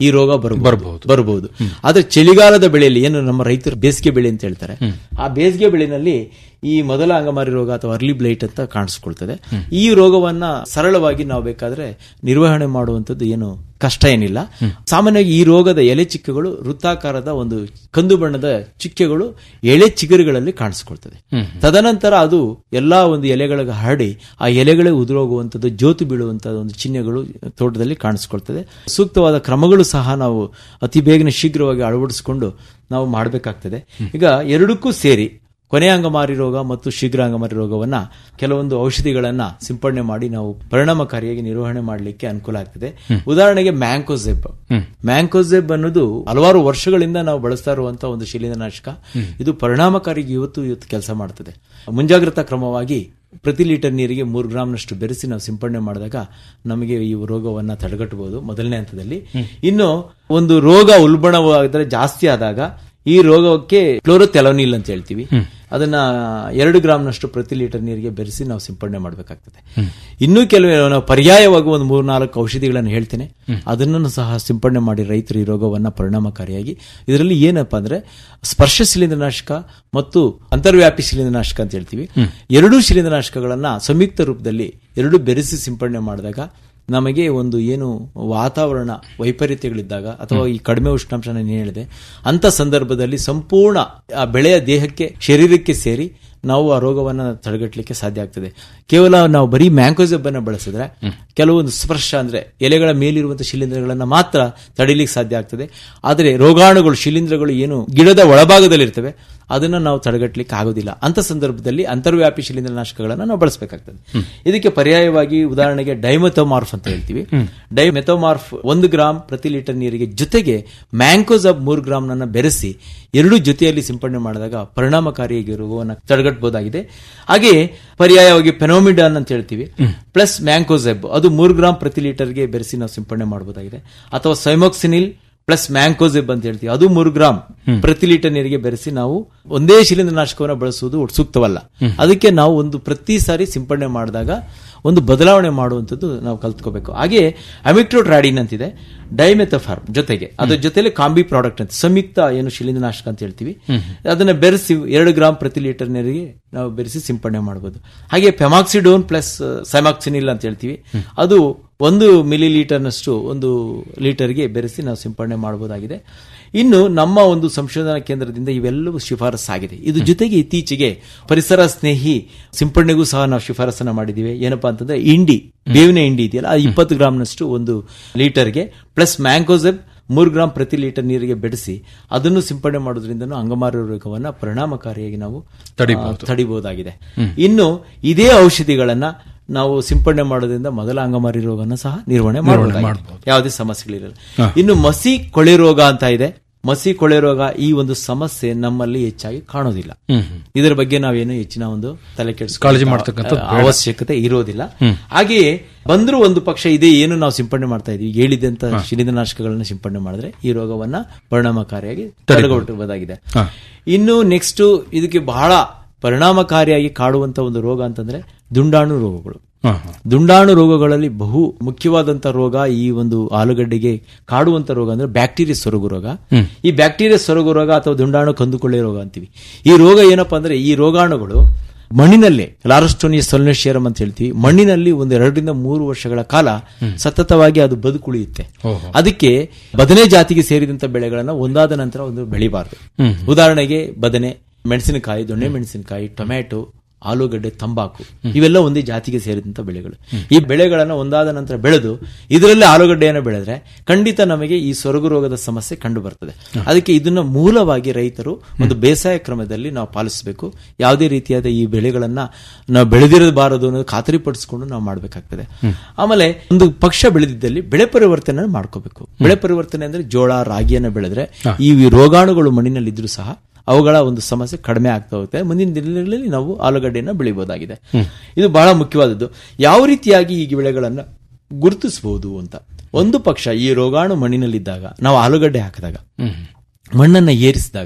ಈ ರೋಗ ಬರಬಹುದು ಬರ್ಬಹುದು. ಬರಬಹುದು ಆದ್ರೆ ಚಳಿಗಾಲದ ಬೆಳೆಯಲ್ಲಿ ಏನು ನಮ್ಮ ರೈತರು ಬೇಸಿಗೆ ಬೆಳೆ ಅಂತ ಹೇಳ್ತಾರೆ ಆ ಬೇಸಿಗೆ ಬೆಳೆನಲ್ಲಿ ಈ ಮೊದಲ ಅಂಗಮಾರಿ ರೋಗ ಅಥವಾ ಅರ್ಲಿ ಬ್ಲೈಟ್ ಅಂತ ಕಾಣಿಸ್ಕೊಳ್ತದೆ ಈ ರೋಗವನ್ನ ಸರಳವಾಗಿ ನಾವು ಬೇಕಾದ್ರೆ ನಿರ್ವಹಣೆ ಮಾಡುವಂತದ್ದು ಏನು ಕಷ್ಟ ಏನಿಲ್ಲ ಸಾಮಾನ್ಯವಾಗಿ ಈ ರೋಗದ ಎಲೆ ಚಿಕ್ಕಗಳು ವೃತ್ತಾಕಾರದ ಒಂದು ಕಂದು ಬಣ್ಣದ ಚಿಕ್ಕೆಗಳು ಎಳೆ ಚಿಗುರುಗಳಲ್ಲಿ ಕಾಣಿಸ್ಕೊಳ್ತದೆ ತದನಂತರ ಅದು ಎಲ್ಲಾ ಒಂದು ಎಲೆಗಳಿಗೆ ಹರಡಿ ಆ ಎಲೆಗಳೇ ಉದುರೋಗುವಂಥದ್ದು ಜ್ಯೋತಿ ಬೀಳುವಂತಹ ಒಂದು ಚಿಹ್ನೆಗಳು ತೋಟದಲ್ಲಿ ಕಾಣಿಸ್ಕೊಳ್ತದೆ ಸೂಕ್ತವಾದ ಕ್ರಮಗಳು ಸಹ ನಾವು ಅತಿ ಬೇಗನೆ ಶೀಘ್ರವಾಗಿ ಅಳವಡಿಸಿಕೊಂಡು ನಾವು ಮಾಡಬೇಕಾಗ್ತದೆ ಈಗ ಎರಡಕ್ಕೂ ಸೇರಿ ಕೊನೆ ಅಂಗಮಾರಿ ರೋಗ ಮತ್ತು ಶೀಘ್ರ ಅಂಗಮಾರಿ ರೋಗವನ್ನ ಕೆಲವೊಂದು ಔಷಧಿಗಳನ್ನ ಸಿಂಪಡಣೆ ಮಾಡಿ ನಾವು ಪರಿಣಾಮಕಾರಿಯಾಗಿ ನಿರ್ವಹಣೆ ಮಾಡಲಿಕ್ಕೆ ಅನುಕೂಲ ಆಗ್ತದೆ ಉದಾಹರಣೆಗೆ ಮ್ಯಾಂಕೋಸೆಬ್ ಮ್ಯಾಂಕೋಸೆಬ್ ಅನ್ನೋದು ಹಲವಾರು ವರ್ಷಗಳಿಂದ ನಾವು ಬಳಸ್ತಾ ಇರುವಂತಹ ಒಂದು ಶಿಲೀಂಧ್ರನಾಶಕ ಇದು ಪರಿಣಾಮಕಾರಿ ಇವತ್ತು ಇವತ್ತು ಕೆಲಸ ಮಾಡ್ತದೆ ಮುಂಜಾಗ್ರತಾ ಕ್ರಮವಾಗಿ ಪ್ರತಿ ಲೀಟರ್ ನೀರಿಗೆ ಮೂರು ಗ್ರಾಮ್ನಷ್ಟು ಬೆರೆಸಿ ನಾವು ಸಿಂಪಡಣೆ ಮಾಡಿದಾಗ ನಮಗೆ ಈ ರೋಗವನ್ನ ತಡೆಗಟ್ಟಬಹುದು ಮೊದಲನೇ ಹಂತದಲ್ಲಿ ಇನ್ನು ಒಂದು ರೋಗ ಉಲ್ಬಣವಾದರೆ ಜಾಸ್ತಿ ಆದಾಗ ಈ ರೋಗಕ್ಕೆ ಕ್ಲೋರೋಥೆಲೋನಿಲ್ ಅಂತ ಹೇಳ್ತೀವಿ ಅದನ್ನ ಎರಡು ಗ್ರಾಮ್ನಷ್ಟು ಪ್ರತಿ ಲೀಟರ್ ನೀರಿಗೆ ಬೆರೆಸಿ ನಾವು ಸಿಂಪಡಣೆ ಮಾಡಬೇಕಾಗ್ತದೆ ಇನ್ನೂ ಕೆಲವು ನಾವು ಪರ್ಯಾಯವಾಗಿ ಒಂದು ಮೂರು ನಾಲ್ಕು ಔಷಧಿಗಳನ್ನು ಹೇಳ್ತೇನೆ ಅದನ್ನು ಸಹ ಸಿಂಪಡಣೆ ಮಾಡಿ ರೈತರು ಈ ರೋಗವನ್ನ ಪರಿಣಾಮಕಾರಿಯಾಗಿ ಇದರಲ್ಲಿ ಏನಪ್ಪಾ ಅಂದ್ರೆ ಸ್ಪರ್ಶ ಶಿಲೀಂಧ್ರನಾಶಕ ಮತ್ತು ಅಂತರ್ವ್ಯಾಪಿ ಶಿಲೀಂಧ್ರನಾಶಕ ಅಂತ ಹೇಳ್ತೀವಿ ಎರಡೂ ಶಿಲೀಂಧ್ರನಾಶಕಗಳನ್ನ ಸಂಯುಕ್ತ ರೂಪದಲ್ಲಿ ಎರಡು ಬೆರೆಸಿ ಸಿಂಪಡಣೆ ಮಾಡಿದಾಗ ನಮಗೆ ಒಂದು ಏನು ವಾತಾವರಣ ವೈಪರೀತ್ಯಗಳಿದ್ದಾಗ ಅಥವಾ ಈ ಕಡಿಮೆ ಉಷ್ಣಾಂಶ ನಾನು ಹೇಳಿದೆ ಅಂತ ಸಂದರ್ಭದಲ್ಲಿ ಸಂಪೂರ್ಣ ಆ ಬೆಳೆಯ ದೇಹಕ್ಕೆ ಶರೀರಕ್ಕೆ ಸೇರಿ ನಾವು ಆ ರೋಗವನ್ನ ತಡೆಗಟ್ಟಲಿಕ್ಕೆ ಸಾಧ್ಯ ಆಗ್ತದೆ ಕೇವಲ ನಾವು ಬರೀ ಮ್ಯಾಂಕೋಸೆಬ್ ಅನ್ನ ಬಳಸಿದ್ರೆ ಕೆಲವೊಂದು ಸ್ಪರ್ಶ ಅಂದ್ರೆ ಎಲೆಗಳ ಮೇಲಿರುವಂತಹ ಶಿಲೀಂಧ್ರಗಳನ್ನ ಮಾತ್ರ ತಡಿಲಿಕ್ಕೆ ಸಾಧ್ಯ ಆಗ್ತದೆ ಆದರೆ ರೋಗಾಣುಗಳು ಶಿಲೀಂಧ್ರಗಳು ಏನು ಗಿಡದ ಒಳಭಾಗದಲ್ಲಿ ಇರ್ತವೆ ಅದನ್ನ ನಾವು ತಡೆಗಟ್ಟಲಿಕ್ಕೆ ಆಗೋದಿಲ್ಲ ಅಂತ ಸಂದರ್ಭದಲ್ಲಿ ಅಂತರ್ವ್ಯಾಪಿ ಶಿಲೀಂಧ್ರನಾಶಕಗಳನ್ನ ನಾವು ಬಳಸಬೇಕಾಗ್ತದೆ ಇದಕ್ಕೆ ಪರ್ಯಾಯವಾಗಿ ಉದಾಹರಣೆಗೆ ಡೈಮೆಥೋಮಾರ್ಫ್ ಅಂತ ಹೇಳ್ತೀವಿ ಡೈಮೆಥೋಮಾರ್ಫ್ ಒಂದು ಗ್ರಾಮ್ ಪ್ರತಿ ಲೀಟರ್ ನೀರಿಗೆ ಜೊತೆಗೆ ಮ್ಯಾಂಕೋಸಬ್ ಮೂರು ಗ್ರಾಮ್ ನನ್ನ ಬೆರೆಸಿ ಎರಡು ಜೊತೆಯಲ್ಲಿ ಸಿಂಪಡಣೆ ಮಾಡಿದಾಗ ಪರಿಣಾಮಕಾರಿಯಾಗಿ ರೋಗವನ್ನು ತಡೆಗಟ್ಟಬಹುದಾಗಿದೆ ಹಾಗೆ ಪರ್ಯಾಯವಾಗಿ ಪೆನೋಮಿಡಾನ್ ಅಂತ ಹೇಳ್ತೀವಿ ಪ್ಲಸ್ ಮ್ಯಾಂಕೋಸೆಬ್ ಅದು ಮೂರು ಗ್ರಾಮ್ ಪ್ರತಿ ಲೀಟರ್ಗೆ ಬೆರೆಸಿ ನಾವು ಸಿಂಪಡಣೆ ಮಾಡಬಹುದಾಗಿದೆ ಅಥವಾ ಸೈಮೋಕ್ಸಿನಿಲ್ ಪ್ಲಸ್ ಮ್ಯಾಂಕೋಸೆಬ್ ಅಂತ ಹೇಳ್ತೀವಿ ಅದು ಮೂರು ಗ್ರಾಮ್ ಪ್ರತಿ ಲೀಟರ್ ನೀರಿಗೆ ಬೆರೆಸಿ ನಾವು ಒಂದೇ ಶಿಲೀಂಧ್ರನಾಶಕವನ್ನು ಬಳಸುವುದು ಸೂಕ್ತವಲ್ಲ ಅದಕ್ಕೆ ನಾವು ಒಂದು ಪ್ರತಿ ಸಾರಿ ಸಿಂಪಡಣೆ ಮಾಡಿದಾಗ ಒಂದು ಬದಲಾವಣೆ ಮಾಡುವಂಥದ್ದು ನಾವು ಕಲ್ತ್ಕೋಬೇಕು ಹಾಗೆ ಅಮಿಕ್ಟ್ರೋಟ್ರಾಡಿನ್ ಅಂತಿದೆ ಡೈಮೆಥಫಾರ್ಮ್ ಜೊತೆಗೆ ಅದ್ರ ಜೊತೆಲಿ ಕಾಂಬಿ ಪ್ರಾಡಕ್ಟ್ ಅಂತ ಸಂಯುಕ್ತ ಏನು ಶಿಲೀಂಧ್ರನಾಶಕ ಅಂತ ಹೇಳ್ತೀವಿ ಅದನ್ನ ಬೆರೆಸಿ ಎರಡು ಗ್ರಾಮ್ ಪ್ರತಿ ಲೀಟರ್ ನೀರಿಗೆ ನಾವು ಬೆರೆಸಿ ಸಿಂಪಡಣೆ ಮಾಡಬಹುದು ಹಾಗೆ ಪೆಮಾಕ್ಸಿಡೋನ್ ಪ್ಲಸ್ ಸೈಮಾಕ್ಸಿನಿಲ್ ಅಂತ ಹೇಳ್ತೀವಿ ಅದು ಒಂದು ಮಿಲಿ ಲೀಟರ್ನಷ್ಟು ಒಂದು ಲೀಟರ್ಗೆ ಬೆರೆಸಿ ನಾವು ಸಿಂಪಡಣೆ ಮಾಡಬಹುದಾಗಿದೆ ಇನ್ನು ನಮ್ಮ ಒಂದು ಸಂಶೋಧನಾ ಕೇಂದ್ರದಿಂದ ಇವೆಲ್ಲವೂ ಶಿಫಾರಸ್ಸಾಗಿದೆ ಇದು ಜೊತೆಗೆ ಇತ್ತೀಚೆಗೆ ಪರಿಸರ ಸ್ನೇಹಿ ಸಿಂಪಡಣೆಗೂ ಸಹ ನಾವು ಶಿಫಾರಸನ್ನ ಮಾಡಿದ್ದೀವಿ ಏನಪ್ಪಾ ಅಂತಂದ್ರೆ ಇಂಡಿ ಬೇವಿನ ಇಂಡಿ ಇದೆಯಲ್ಲ ಆ ಇಪ್ಪತ್ತು ಗ್ರಾಮ್ನಷ್ಟು ಒಂದು ಲೀಟರ್ಗೆ ಪ್ಲಸ್ ಮ್ಯಾಂಗೋಸೆಬ್ ಮೂರು ಗ್ರಾಮ್ ಪ್ರತಿ ಲೀಟರ್ ನೀರಿಗೆ ಬೆಳೆಸಿ ಅದನ್ನು ಸಿಂಪಡಣೆ ಮಾಡೋದ್ರಿಂದ ಅಂಗಮಾರಿ ರೋಗವನ್ನ ಪರಿಣಾಮಕಾರಿಯಾಗಿ ನಾವು ಆ, ತಡಿಬಹುದಾಗಿದೆ ಇನ್ನು ಇದೇ ಔಷಧಿಗಳನ್ನ ನಾವು ಸಿಂಪಡಣೆ ಮಾಡೋದ್ರಿಂದ ಮೊದಲ ಅಂಗಮಾರಿ ರೋಗನ ಸಹ ನಿರ್ವಹಣೆ ಮಾಡಬಹುದು ಯಾವುದೇ ಸಮಸ್ಯೆಗಳಿರಲ್ಲ ಇನ್ನು ಮಸಿ ಕೊಳೆ ರೋಗ ಅಂತ ಇದೆ ಮಸಿ ಕೊಳೆ ರೋಗ ಈ ಒಂದು ಸಮಸ್ಯೆ ನಮ್ಮಲ್ಲಿ ಹೆಚ್ಚಾಗಿ ಕಾಣೋದಿಲ್ಲ ಇದರ ಬಗ್ಗೆ ನಾವೇನು ಹೆಚ್ಚಿನ ಒಂದು ತಲೆ ಕೆಡಿಸ್ಕೊಳ್ಳೋ ಕಾಳಜಿ ಮಾಡ್ತಕ್ಕಂಥದ್ದು ಬೇಡ. ಅವಶ್ಯಕತೆ ಇರೋದಿಲ್ಲ ಹಾಗೆಯೇ ಬಂದರೂ ಒಂದು ಪಕ್ಷ ಇದೇ ಏನು ನಾವು ಸಿಂಪಡಣೆ ಮಾಡ್ತಾ ಇದೀವಿ ಹೇಳಿದಂತ ಶಿಲೀಂಧ್ರನಾಶಕಗಳನ್ನ ಸಿಂಪಡಣೆ ಮಾಡಿದ್ರೆ ಈ ರೋಗವನ್ನ ಪರಿಣಾಮಕಾರಿಯಾಗಿ ತಡೆಗಟ್ಟಬಹುದಾಗಿದೆ ಇನ್ನು ನೆಕ್ಸ್ಟ್ ಇದಕ್ಕೆ ಬಹಳ ಪರಿಣಾಮಕಾರಿಯಾಗಿ ಕಾಡುವಂತ ಒಂದು ರೋಗ ಅಂತಂದ್ರೆ ದುಂಡಾಣು ರೋಗಗಳು ಹಾ, ಹಾ. ದುಂಡಾಣು ರೋಗಗಳಲ್ಲಿ ಬಹು ಮುಖ್ಯವಾದಂತ ರೋಗ ಈ ಒಂದು ಆಲೂಗಡ್ಡೆಗೆ ಕಾಡುವಂತ ರೋಗ ಅಂದ್ರೆ ಬ್ಯಾಕ್ಟೀರಿಯಾ ಸೊರಗು ರೋಗ ಈ ಬ್ಯಾಕ್ಟೀರಿಯಾ ಸೊರಗು ರೋಗ ಅಥವಾ ದುಂಡಾಣು ಕಂದುಕೊಳ್ಳೆ ರೋಗ ಅಂತೀವಿ ಈ ರೋಗ ಏನಪ್ಪಾ ಅಂದ್ರೆ ಈ ರೋಗಾಣುಗಳು ಮಣ್ಣಿನಲ್ಲೇ ಲಾರಸ್ಟೋನಿಯ ಸೊಲ್ನೇಶಿಯರಂ ಅಂತ ಹೇಳ್ತೀವಿ ಮಣ್ಣಿನಲ್ಲಿ ಒಂದು ಎರಡರಿಂದ ಮೂರು ವರ್ಷಗಳ ಕಾಲ ಸತತವಾಗಿ ಅದು ಬದುಕುಳಿಯುತ್ತೆ ಅದಕ್ಕೆ ಬದನೆ ಜಾತಿಗೆ ಸೇರಿದಂತ ಬೆಳೆಗಳನ್ನ ಒಂದಾದ ನಂತರ ಒಂದು ಬೆಳಿಬಾರದು ಉದಾಹರಣೆಗೆ ಬದನೆ ಮೆಣಸಿನಕಾಯಿ ದೊಣ್ಣೆ ಮೆಣಸಿನಕಾಯಿ ಟೊಮ್ಯಾಟೊ ಆಲೂಗಡ್ಡೆ ತಂಬಾಕು ಇವೆಲ್ಲ ಒಂದೇ ಜಾತಿಗೆ ಸೇರಿದಂತ ಬೆಳೆಗಳು ಈ ಬೆಳೆಗಳನ್ನ ಒಂದಾದ ನಂತರ ಬೆಳೆದು ಇದರಲ್ಲಿ ಆಲೂಗಡ್ಡೆಯನ್ನು ಬೆಳೆದ್ರೆ ಖಂಡಿತ ನಮಗೆ ಈ ಸೊರಗು ರೋಗದ ಸಮಸ್ಯೆ ಕಂಡು ಬರ್ತದೆ ಅದಕ್ಕೆ ಇದನ್ನ ಮೂಲವಾಗಿ ರೈತರು ಒಂದು ಬೇಸಾಯ ಕ್ರಮದಲ್ಲಿ ನಾವು ಪಾಲಿಸಬೇಕು ಯಾವುದೇ ರೀತಿಯಾದ ಈ ಬೆಳೆಗಳನ್ನ ನಾವು ಬೆಳೆದಿರಬಾರದು ಅನ್ನೋದು ಖಾತರಿಪಡಿಸಿಕೊಂಡು ನಾವು ಮಾಡಬೇಕಾಗ್ತದೆ ಆಮೇಲೆ ಒಂದು ಪಕ್ಷ ಬೆಳೆದಿದ್ದಲ್ಲಿ ಬೆಳೆ ಪರಿವರ್ತನೆ ಮಾಡ್ಕೋಬೇಕು ಬೆಳೆ ಪರಿವರ್ತನೆ ಅಂದ್ರೆ ಜೋಳ ರಾಗಿಯನ್ನ ಬೆಳೆದ್ರೆ ಈ ರೋಗಾಣುಗಳು ಮಣ್ಣಿನಲ್ಲಿ ಇದ್ರೂ ಸಹ ಅವುಗಳ ಒಂದು ಸಮಸ್ಯೆ ಕಡಿಮೆ ಆಗ್ತಾ ಹೋಗುತ್ತೆ ಮುಂದಿನ ದಿನಗಳಲ್ಲಿ ನಾವು ಆಲೂಗಡ್ಡೆಯನ್ನು ಬೆಳಿಬಹುದಾಗಿದೆ ಇದು ಬಹಳ ಮುಖ್ಯವಾದದ್ದು ಯಾವ ರೀತಿಯಾಗಿ ಈ ಬೆಳೆಗಳನ್ನ ಗುರುತಿಸಬಹುದು ಅಂತ ಒಂದು ಪಕ್ಷ ಈ ರೋಗಾಣು ಮಣ್ಣಿನಲ್ಲಿದ್ದಾಗ ನಾವು ಆಲೂಗಡ್ಡೆ ಹಾಕಿದಾಗ ಮಣ್ಣನ್ನ ಏರಿಸಿದಾಗ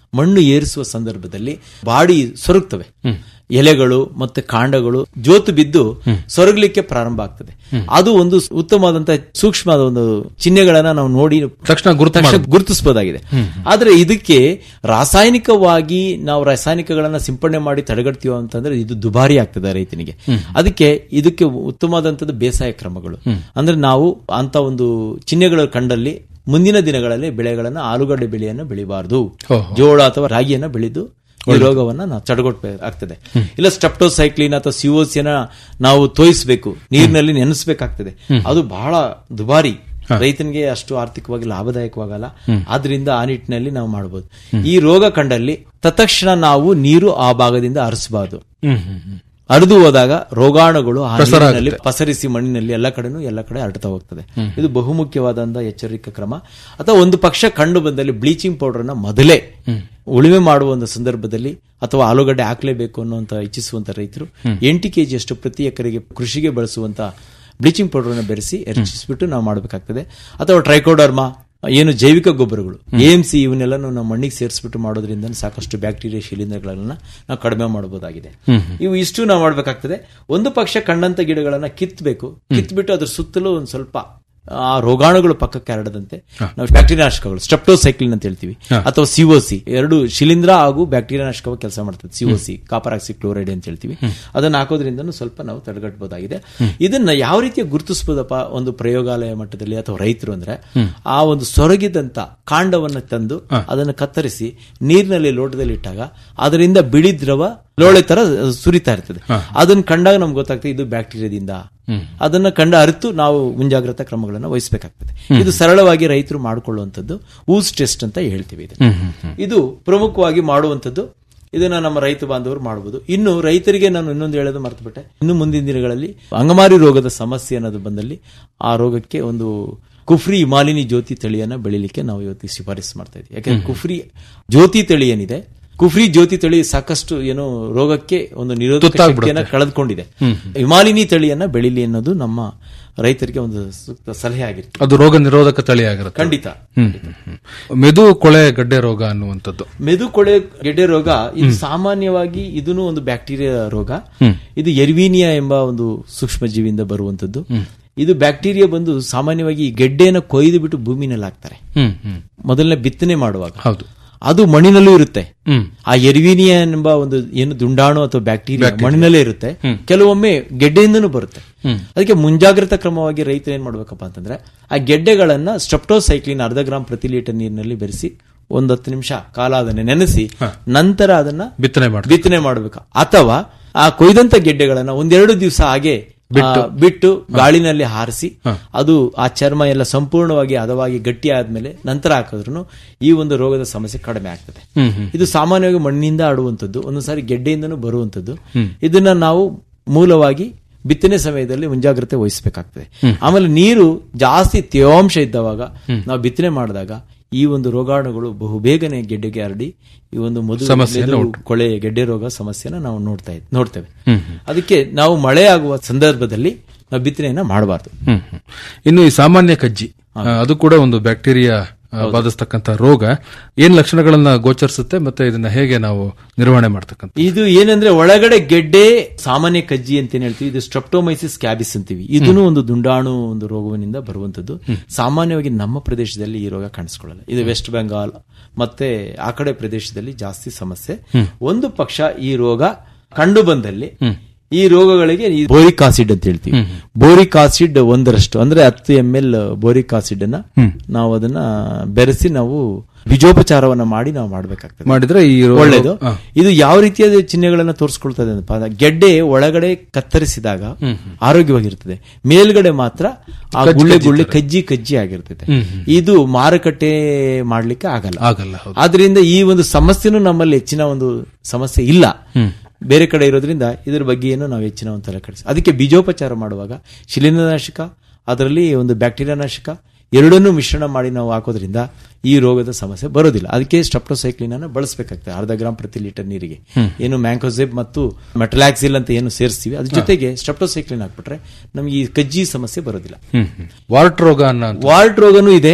ಮಣ್ಣು ಏರಿಸುವ ಸಂದರ್ಭದಲ್ಲಿ ಬಾಡಿ ಸೊರಗ್ತವೆ ಎಲೆಗಳು ಮತ್ತೆ ಕಾಂಡಗಳು ಜೋತು ಬಿದ್ದು ಸೊರಗಲಿಕ್ಕೆ ಪ್ರಾರಂಭ ಆಗ್ತದೆ ಅದು ಒಂದು ಉತ್ತಮವಾದಂತಹ ಸೂಕ್ಷ್ಮವಾದ ಒಂದು ಚಿಹ್ನೆಗಳನ್ನ ನಾವು ನೋಡಿ ತಕ್ಷಣ ಗುರುತು ತಕ್ಷಣ ಮಾಡ್ಬೋದು. ಗುರುತಿಸಬಹುದಾಗಿದೆ ಆದ್ರೆ ಇದಕ್ಕೆ ರಾಸಾಯನಿಕವಾಗಿ ನಾವು ರಾಸಾಯನಿಕಗಳನ್ನ ಸಿಂಪಡಣೆ ಮಾಡಿ ತಡೆಗಟ್ತೀವ ಅಂತಂದ್ರೆ ಇದು ದುಬಾರಿ ಆಗ್ತದೆ ರೈತನಿಗೆ ಅದಕ್ಕೆ ಇದಕ್ಕೆ ಉತ್ತಮವಾದಂತದ್ದು ಬೇಸಾಯ ಕ್ರಮಗಳು ಅಂದ್ರೆ ನಾವು ಅಂತ ಒಂದು ಚಿಹ್ನೆಗಳ ಕಂಡಲ್ಲಿ ಮುಂದಿನ ದಿನಗಳಲ್ಲಿ ಬೆಳೆಗಳನ್ನ ಆಲೂಗಡ್ಡೆ ಬೆಳೆಯನ್ನು ಬೆಳಿಬಾರದು ಓಹೋ. ಜೋಳ ಅಥವಾ ರಾಗಿಯನ್ನ ಬೆಳೆದು ಈ ರೋಗವನ್ನ ನಾವು ತಡೆಗಟ್ಟಬೇಕಾಗ್ತದೆ ಇಲ್ಲ ಸ್ಟೆಪ್ಟೋಸೈಕ್ಲಿನ್ ಅಥವಾ ಸಿಒಸಿನ ನಾವು ತೋಯಿಸಬೇಕು ನೀರಿನಲ್ಲಿ ನೆನೆಸಬೇಕಾಗ್ತದೆ ಅದು ಬಹಳ ದುಬಾರಿ ರೈತನಿಗೆ ಅಷ್ಟು ಆರ್ಥಿಕವಾಗಿ ಲಾಭದಾಯಕವಾಗಲ್ಲ ಆದ್ರಿಂದ ಆ ನಿಟ್ಟಿನಲ್ಲಿ ನಾವು ಮಾಡಬಹುದು ಈ ರೋಗ ಕಂಡಲ್ಲಿ ತತ್ಕ್ಷಣ ನಾವು ನೀರು ಆ ಭಾಗದಿಂದ ಹರಿಸಬಾರದು ಹ್ಮ್ ಹ್ಮ್ ಹ್ಮ್. ಹರಿದು ಹೋದಾಗ ರೋಗಾಣುಗಳು ಆ ಪ್ರಸಾರ ನೀರಿನಲ್ಲಿ ಪಸರಿಸಿ ಮಣ್ಣಿನಲ್ಲಿ ಎಲ್ಲ ಕಡೆನೂ ಎಲ್ಲ ಕಡೆ ಹರಡ್ತಾ ಹೋಗ್ತದೆ ಇದು ಬಹುಮುಖ್ಯವಾದಂತಹ ಎಚ್ಚರಿಕೆ ಕ್ರಮ ಅಥವಾ ಒಂದು ಪಕ್ಷ ಕಂಡು ಬಂದಲ್ಲಿ ಬ್ಲೀಚಿಂಗ್ ಪೌಡರ್ ನ ಮೊದಲೇ ಉಳುಮೆ ಮಾಡುವ ಒಂದು ಸಂದರ್ಭದಲ್ಲಿ ಅಥವಾ ಆಲೂಗಡ್ಡೆ ಹಾಕ್ಲೇಬೇಕು ಅನ್ನುವಂತ ಇಚ್ಛಿಸುವಂತ ರೈತರು ಎಂಟು ಕೆಜಿ ಅಷ್ಟು ಪ್ರತಿ ಎಕರೆಗೆ ಕೃಷಿಗೆ ಬಳಸುವಂತ ಬ್ಲೀಚಿಂಗ್ ಪೌಡರ್ ಅನ್ನು ಬೆರೆಸಿ ಎರಚಿಸ್ಬಿಟ್ಟು ನಾವು ಮಾಡಬೇಕಾಗ್ತದೆ ಅಥವಾ ಟ್ರೈಕೋಡರ್ಮಾ ಏನು ಜೈವಿಕ ಗೊಬ್ಬರಗಳು ಎಎಂಸಿ ಇವನ್ನೆಲ್ಲ ನಾವು ಮಣ್ಣಿಗೆ ಸೇರಿಸ್ಬಿಟ್ಟು ಮಾಡೋದ್ರಿಂದ ಸಾಕಷ್ಟು ಬ್ಯಾಕ್ಟೀರಿಯಾ ಶಿಲೀಂಧ್ರಗಳನ್ನ ನಾವು ಕಡಿಮೆ ಮಾಡಬಹುದಾಗಿದೆ ಇವು ಇಷ್ಟು ನಾವು ಮಾಡಬೇಕಾಗ್ತದೆ ಒಂದು ಪಕ್ಷ ಕಂಡಂತ ಗಿಡಗಳನ್ನ ಕಿತ್ಬೇಕು ಕಿತ್ಬಿಟ್ಟು ಅದ್ರ ಸುತ್ತಲೂ ಒಂದು ಸ್ವಲ್ಪ ಆ ರೋಗಾಣುಗಳು ಪಕ್ಕಕ್ಕೆ ಹರಡದಂತೆ ನಾವು ಬ್ಯಾಕ್ಟೀರಿಯಾ ನಾಶಕಗಳು ಸ್ಟೆಪ್ಟೋಸೈಕ್ಲಿನ್ ಅಂತ ಹೇಳ್ತೀವಿ ಅಥವಾ ಸಿಒಸಿ ಎರಡು ಶಿಲೀಂಧ್ರ ಹಾಗೂ ಬ್ಯಾಕ್ಟೀರಿಯಾ ನಾಶಕವಾಗಿ ಕೆಲಸ ಮಾಡ್ತದೆ ಸಿಒಸಿ ಕಾಪರ್ ಆಕ್ಸಿ ಕ್ಲೋರೈಡ್ ಅಂತ ಹೇಳ್ತೀವಿ ಅದನ್ನ ಹಾಕೋದ್ರಿಂದ ಸ್ವಲ್ಪ ನಾವು ತಡೆಗಟ್ಟಬಹುದಾಗಿದೆ ಇದನ್ನ ಯಾವ ರೀತಿಯ ಗುರುತಿಸಬಹುದಪ್ಪ ಒಂದು ಪ್ರಯೋಗಾಲಯ ಮಟ್ಟದಲ್ಲಿ ಅಥವಾ ರೈತರು ಅಂದ್ರೆ ಆ ಒಂದು ಸೊರಗಿದಂತ ಕಾಂಡವನ್ನ ತಂದು ಅದನ್ನು ಕತ್ತರಿಸಿ ನೀರಿನಲ್ಲಿ ಲೋಟದಲ್ಲಿ ಇಟ್ಟಾಗ ಅದರಿಂದ ಬಿಳಿ ದ್ರವ ಲೋಳೆ ತರ ಸುರಿತಾ ಇರ್ತದೆ ಅದನ್ನ ಕಂಡಾಗ ನಮ್ಗೆ ಗೊತ್ತಾಗ್ತದೆ ಇದು ಬ್ಯಾಕ್ಟೀರಿಯಾದಿಂದ ಅದನ್ನ ಕಂಡ ಅರಿತು ನಾವು ಮುಂಜಾಗ್ರತಾ ಕ್ರಮಗಳನ್ನು ವಹಿಸಬೇಕಾಗ್ತದೆ ಇದು ಸರಳವಾಗಿ ರೈತರು ಮಾಡಿಕೊಳ್ಳುವಂಥದ್ದು ಊಸ್ ಟೆಸ್ಟ್ ಅಂತ ಹೇಳ್ತೀವಿ ಇದನ್ನ. ಇದು ಪ್ರಮುಖವಾಗಿ ಮಾಡುವಂಥದ್ದು ಇದನ್ನ ನಮ್ಮ ರೈತ ಬಾಂಧವರು ಮಾಡಬಹುದು ಇನ್ನು ರೈತರಿಗೆ ನಾನು ಇನ್ನೊಂದು ಹೇಳೋದು ಮರ್ತುಬಿಟ್ಟೆ ಇನ್ನು ಮುಂದಿನ ದಿನಗಳಲ್ಲಿ ಅಂಗಮಾರಿ ರೋಗದ ಸಮಸ್ಯೆ ಅನ್ನೋದು ಬಂದಲ್ಲಿ ಆ ರೋಗಕ್ಕೆ ಒಂದು ಕುಫ್ರಿ ಹಿಮಾಲಿನಿ ಜ್ಯೋತಿ ತಳಿಯನ್ನ ಬೆಳಿಲಿಕ್ಕೆ ನಾವು ಇವತ್ತು ಶಿಫಾರಸು ಮಾಡ್ತಾ ಇದ್ದೀವಿ ಯಾಕಂದ್ರೆ ಕುಫ್ರಿ ಜ್ಯೋತಿ ತಳಿ ಏನಿದೆ ಕುಫ್ರಿ ಜ್ಯೋತಿ ತಳಿ ಸಾಕಷ್ಟು ಏನು ರೋಗಕ್ಕೆ ಒಂದು ನಿರೋಧಕ ತುತ್ತಾಗ್ಬಿಡುತ್ತೆ. ಶಕ್ತಿಯನ್ನ ಕಳೆದುಕೊಂಡಿದೆ ಹಿಮಾಲಿನಿ ತಳಿಯನ್ನ ಬೆಳಿಲಿ ಅನ್ನೋದು ನಮ್ಮ ರೈತರಿಗೆ ಒಂದು ಸೂಕ್ತ ಸಲಹೆ ಆಗಿರುತ್ತೆ ಅದು ರೋಗ ನಿರೋಧಕ ತಳಿ ಆಗಿರುತ್ತೆ ಖಂಡಿತ ಹ್ಮ್, ಹ್ಮ್, ಹ್ಮ್. ಮೆದು ಕೊಳೆ ಗಡ್ಡೆ ರೋಗ ಅನ್ನುವಂಥದ್ದು ಮೆದುಕೊಳೆ ಗೆಡ್ಡೆ ರೋಗ ಇದು ಸಾಮಾನ್ಯವಾಗಿ ಇದನ್ನು ಒಂದು ಬ್ಯಾಕ್ಟೀರಿಯಾ ರೋಗ ಇದು ಎರ್ವೀನಿಯಾ ಎಂಬ ಒಂದು ಸೂಕ್ಷ್ಮ ಜೀವಿಯಿಂದ ಬರುವಂತದ್ದು ಇದು ಬ್ಯಾಕ್ಟೀರಿಯಾ ಬಂದು ಸಾಮಾನ್ಯವಾಗಿ ಈ ಗೆಡ್ಡೆಯನ್ನು ಕೊಯ್ದು ಬಿಟ್ಟು ಭೂಮಿನಲ್ಲಿ ಹಾಕ್ತಾರೆ ಹ್ಮ್ ಹ್ಮ್ ಮೊದಲನೇ ಬಿತ್ತನೆ ಮಾಡುವಾಗ ಹೌದು ಅದು ಮಣ್ಣಿನಲ್ಲೂ ಇರುತ್ತೆ ಹ್ಮ್ ಆ ಎರ್ವಿನಿಯಾ ಎಂಬ ಒಂದು ಏನು ದುಂಡಾಣು ಅಥವಾ ಬ್ಯಾಕ್ಟೀರಿಯಾ ಮಣ್ಣಿನಲ್ಲೇ ಇರುತ್ತೆ ಕೆಲವೊಮ್ಮೆ ಗೆಡ್ಡೆಯಿಂದನೂ ಬರುತ್ತೆ ಅದಕ್ಕೆ ಮುಂಜಾಗ್ರತಾ ಕ್ರಮವಾಗಿ ರೈತರು ಏನ್ ಮಾಡ್ಬೇಕಪ್ಪ ಅಂತಂದ್ರೆ ಆ ಗೆಡ್ಡೆಗಳನ್ನ ಸ್ಟೆಪ್ಟೋಸೈಕ್ಲಿನ್ ಅರ್ಧ ಗ್ರಾಮ್ ಪ್ರತಿ ಲೀಟರ್ ನೀರಿನಲ್ಲಿ ಬೆರೆಸಿ ಒಂದ್ ಹತ್ತು ನಿಮಿಷ ಕಾಲ ಅದನ್ನ ನೆನೆಸಿ ನಂತರ ಅದನ್ನ ಬಿತ್ತನೆ ಮಾಡಿ ಬಿತ್ತನೆ ಮಾಡಬೇಕು ಅಥವಾ ಆ ಕೊಯ್ದಂತ ಗೆಡ್ಡೆಗಳನ್ನ ಒಂದೆರಡು ದಿವಸ ಹಾಗೆ ಬಿಟ್ಟು ಬಿಟ್ಟು ಗಾಳಿನಲ್ಲಿ ಹಾರಿಸಿ ಅದು ಆ ಚರ್ಮ ಎಲ್ಲ ಸಂಪೂರ್ಣವಾಗಿ ಹದವಾಗಿ ಗಟ್ಟಿ ಆದ್ಮೇಲೆ ನಂತರ ಹಾಕಿದ್ರು ಈ ಒಂದು ರೋಗದ ಸಮಸ್ಯೆ ಕಡಿಮೆ ಆಗ್ತದೆ ಇದು ಸಾಮಾನ್ಯವಾಗಿ ಮಣ್ಣಿನಿಂದ ಆಡುವಂಥದ್ದು ಒಂದೊಂದ್ಸಾರಿ ಗೆಡ್ಡೆಯಿಂದನೂ ಬರುವಂಥದ್ದು ಇದನ್ನ ನಾವು ಮೂಲವಾಗಿ ಬಿತ್ತನೆ ಸಮಯದಲ್ಲಿ ಮುಂಜಾಗ್ರತೆ ವಹಿಸಬೇಕಾಗ್ತದೆ ಆಮೇಲೆ ನೀರು ಜಾಸ್ತಿ ತೇವಾಂಶ ಇದ್ದವಾಗ ನಾವು ಬಿತ್ತನೆ ಮಾಡಿದಾಗ ಈ ಒಂದು ರೋಗಾಣುಗಳು ಬಹುಬೇಗನೆ ಗೆಡ್ಡೆಗೆ ಹರಡಿ ಈ ಒಂದು ಮಧು ಸಮಸ್ಯೆಯನ್ನು ಮೆದು ಕೊಳೆ ಗೆಡ್ಡೆ ರೋಗ ಸಮಸ್ಯೆನ ನಾವು ನೋಡ್ತಾ ಇದ್- ನೋಡ್ತೇವೆ ಅದಕ್ಕೆ ನಾವು ಮಳೆ ಆಗುವ ಸಂದರ್ಭದಲ್ಲಿ ನಾವು ಬಿತ್ತನೆಯನ್ನ ಮಾಡಬಾರ್ದು ಹ್ಮ್ ಹ್ಮ್. ಇನ್ನು ಈ ಸಾಮಾನ್ಯ ಕಜ್ಜಿ ಆ, ಅದು ಕೂಡ ಒಂದು ಬ್ಯಾಕ್ಟೀರಿಯಾ ಆ, ಬಾಧಿಸ್ತಕ್ಕಂಥ ರೋಗ ಏನ್ ಲಕ್ಷಣಗಳನ್ನ ಗೋಚರಿಸುತ್ತೆ ಮತ್ತೆ ಇದನ್ನ ಹೇಗೆ ನಾವು ನಿರ್ವಹಣೆ ಮಾಡ್ತಕ್ಕಂಥ ಇದು ಏನಂದ್ರೆ ಒಳಗಡೆ ಗೆಡ್ಡೆ ಸಾಮಾನ್ಯ ಕಜ್ಜಿ ಅಂತ ಏನ್ ಹೇಳ್ತೀವಿ ಇದು ಸ್ಟ್ರೆಪ್ಟೋಮೈಸಿಸ್ ಕ್ಯಾಬಿಸ್ ಅಂತೀವಿ ಇದನ್ನು ಒಂದು ದುಂಡಾಣು ಒಂದು ರೋಗವಿನಿಂದ ಬರುವಂತದ್ದು ಸಾಮಾನ್ಯವಾಗಿ ನಮ್ಮ ಪ್ರದೇಶದಲ್ಲಿ ಈ ರೋಗ ಕಾಣಿಸ್ಕೊಳ್ಳಲ್ಲ ಇದು ವೆಸ್ಟ್ ಬೆಂಗಾಲ್ ಮತ್ತೆ ಆ ಕಡೆ ಪ್ರದೇಶದಲ್ಲಿ ಜಾಸ್ತಿ ಸಮಸ್ಯೆ ಒಂದು ಪಕ್ಷ ಈ ರೋಗ ಕಂಡು ಬಂದಲ್ಲಿ ಈ ರೋಗಗಳಿಗೆ ಈ ಬೋರಿಕ್ ಆಸಿಡ್ ಅಂತ ಹೇಳ್ತೀವಿ ಬೋರಿಕ್ ಆಸಿಡ್ ಒಂದರಷ್ಟು ಅಂದ್ರೆ ಹತ್ತು ಎಂ ಎಲ್ ಬೋರಿಕ್ ಆಸಿಡ್ ಅನ್ನ ನಾವು ಅದನ್ನ ಬೆರೆಸಿ ನಾವು ಬೀಜೋಪಚಾರವನ್ನ ಮಾಡಿ ನಾವು ಮಾಡ್ಬೇಕಾಗ್ತದೆ ಮಾಡಿದ್ರೆ ಈ ರೋಗ- ಒಳ್ಳೇದು ಆ. ಇದು ಯಾವ ರೀತಿಯಾದ ಚಿಹ್ನೆಗಳನ್ನ ತೋರಿಸ್ಕೊಳ್ತದೆ ಅಂತ ಅಂದ್ರೆ ಗೆಡ್ಡೆ ಒಳಗಡೆ ಕತ್ತರಿಸಿದಾಗ ಆರೋಗ್ಯವಾಗಿರ್ತದೆ ಮೇಲ್ಗಡೆ ಮಾತ್ರ ಆ ಗುಳ್ಳೆ ಗುಳ್ಳೆ ಕಜ್ಜಿ ಕಜ್ಜಿ ಆಗಿರ್ತದೆ ಇದು ಮಾರುಕಟ್ಟೆ ಮಾಡ್ಲಿಕ್ಕೆ ಆಗಲ್ಲ ಆಗಲ್ಲ ಹೌದು ಆದ್ರಿಂದ ಈ ಒಂದು ಸಮಸ್ಯೆನೂ ನಮ್ಮಲ್ಲಿ ಹೆಚ್ಚಿನ ಒಂದು ಸಮಸ್ಯೆ ಇಲ್ಲ ಬೇರೆ ಕಡೆ ಇರೋದ್ರಿಂದ ಇದ್ರ ಬಗ್ಗೆ ಏನು ನಾವು ಹೆಚ್ಚಿನ ಒಂದು ತಲೆ ಕೆಡಿಸಿ ಅದಕ್ಕೆ ಬೀಜೋಪಚಾರ ಮಾಡುವಾಗ ಶಿಲೀಂಧ್ರನಾಶಕ ಅದರಲ್ಲಿ ಒಂದು ಬ್ಯಾಕ್ಟೀರಿಯಾ ನಾಶಕ ಎರಡನ್ನೂ ಮಿಶ್ರಣ ಮಾಡಿ ನಾವು ಹಾಕೋದ್ರಿಂದ ಈ ರೋಗದ ಸಮಸ್ಯೆ ಬರೋದಿಲ್ಲ ಅದಕ್ಕೆ ಸ್ಟೆಪ್ಟೋಸೈಕ್ಲಿನ್ ಅನ್ನು ಬಳಸಬೇಕಾಗ್ತದೆ ಅರ್ಧ ಗ್ರಾಮ್ ಪ್ರತಿ ಲೀಟರ್ ನೀರಿಗೆ ಏನು ಮ್ಯಾಂಕೋಸೆಬ್ ಮತ್ತು ಮೆಟಲಾಕ್ಸಿಲ್ ಅಂತ ಏನು ಸೇರಿಸ್ತೀವಿ ಅದ್ರ ಜೊತೆಗೆ ಸ್ಟೆಪ್ಟೋಸೈಕ್ಲಿನ್ ಹಾಕ್ಬಿಟ್ರೆ ನಮ್ಗೆ ಈ ಕಜ್ಜಿ ಸಮಸ್ಯೆ ಬರೋದಿಲ್ಲ ಹ್ಮ್ ಹ್ಮ್. ವಾರ್ಟ್ ರೋಗ ಅನ್ನೋ ವಾಲ್ಟ್ ರೋಗನೂ ಇದೆ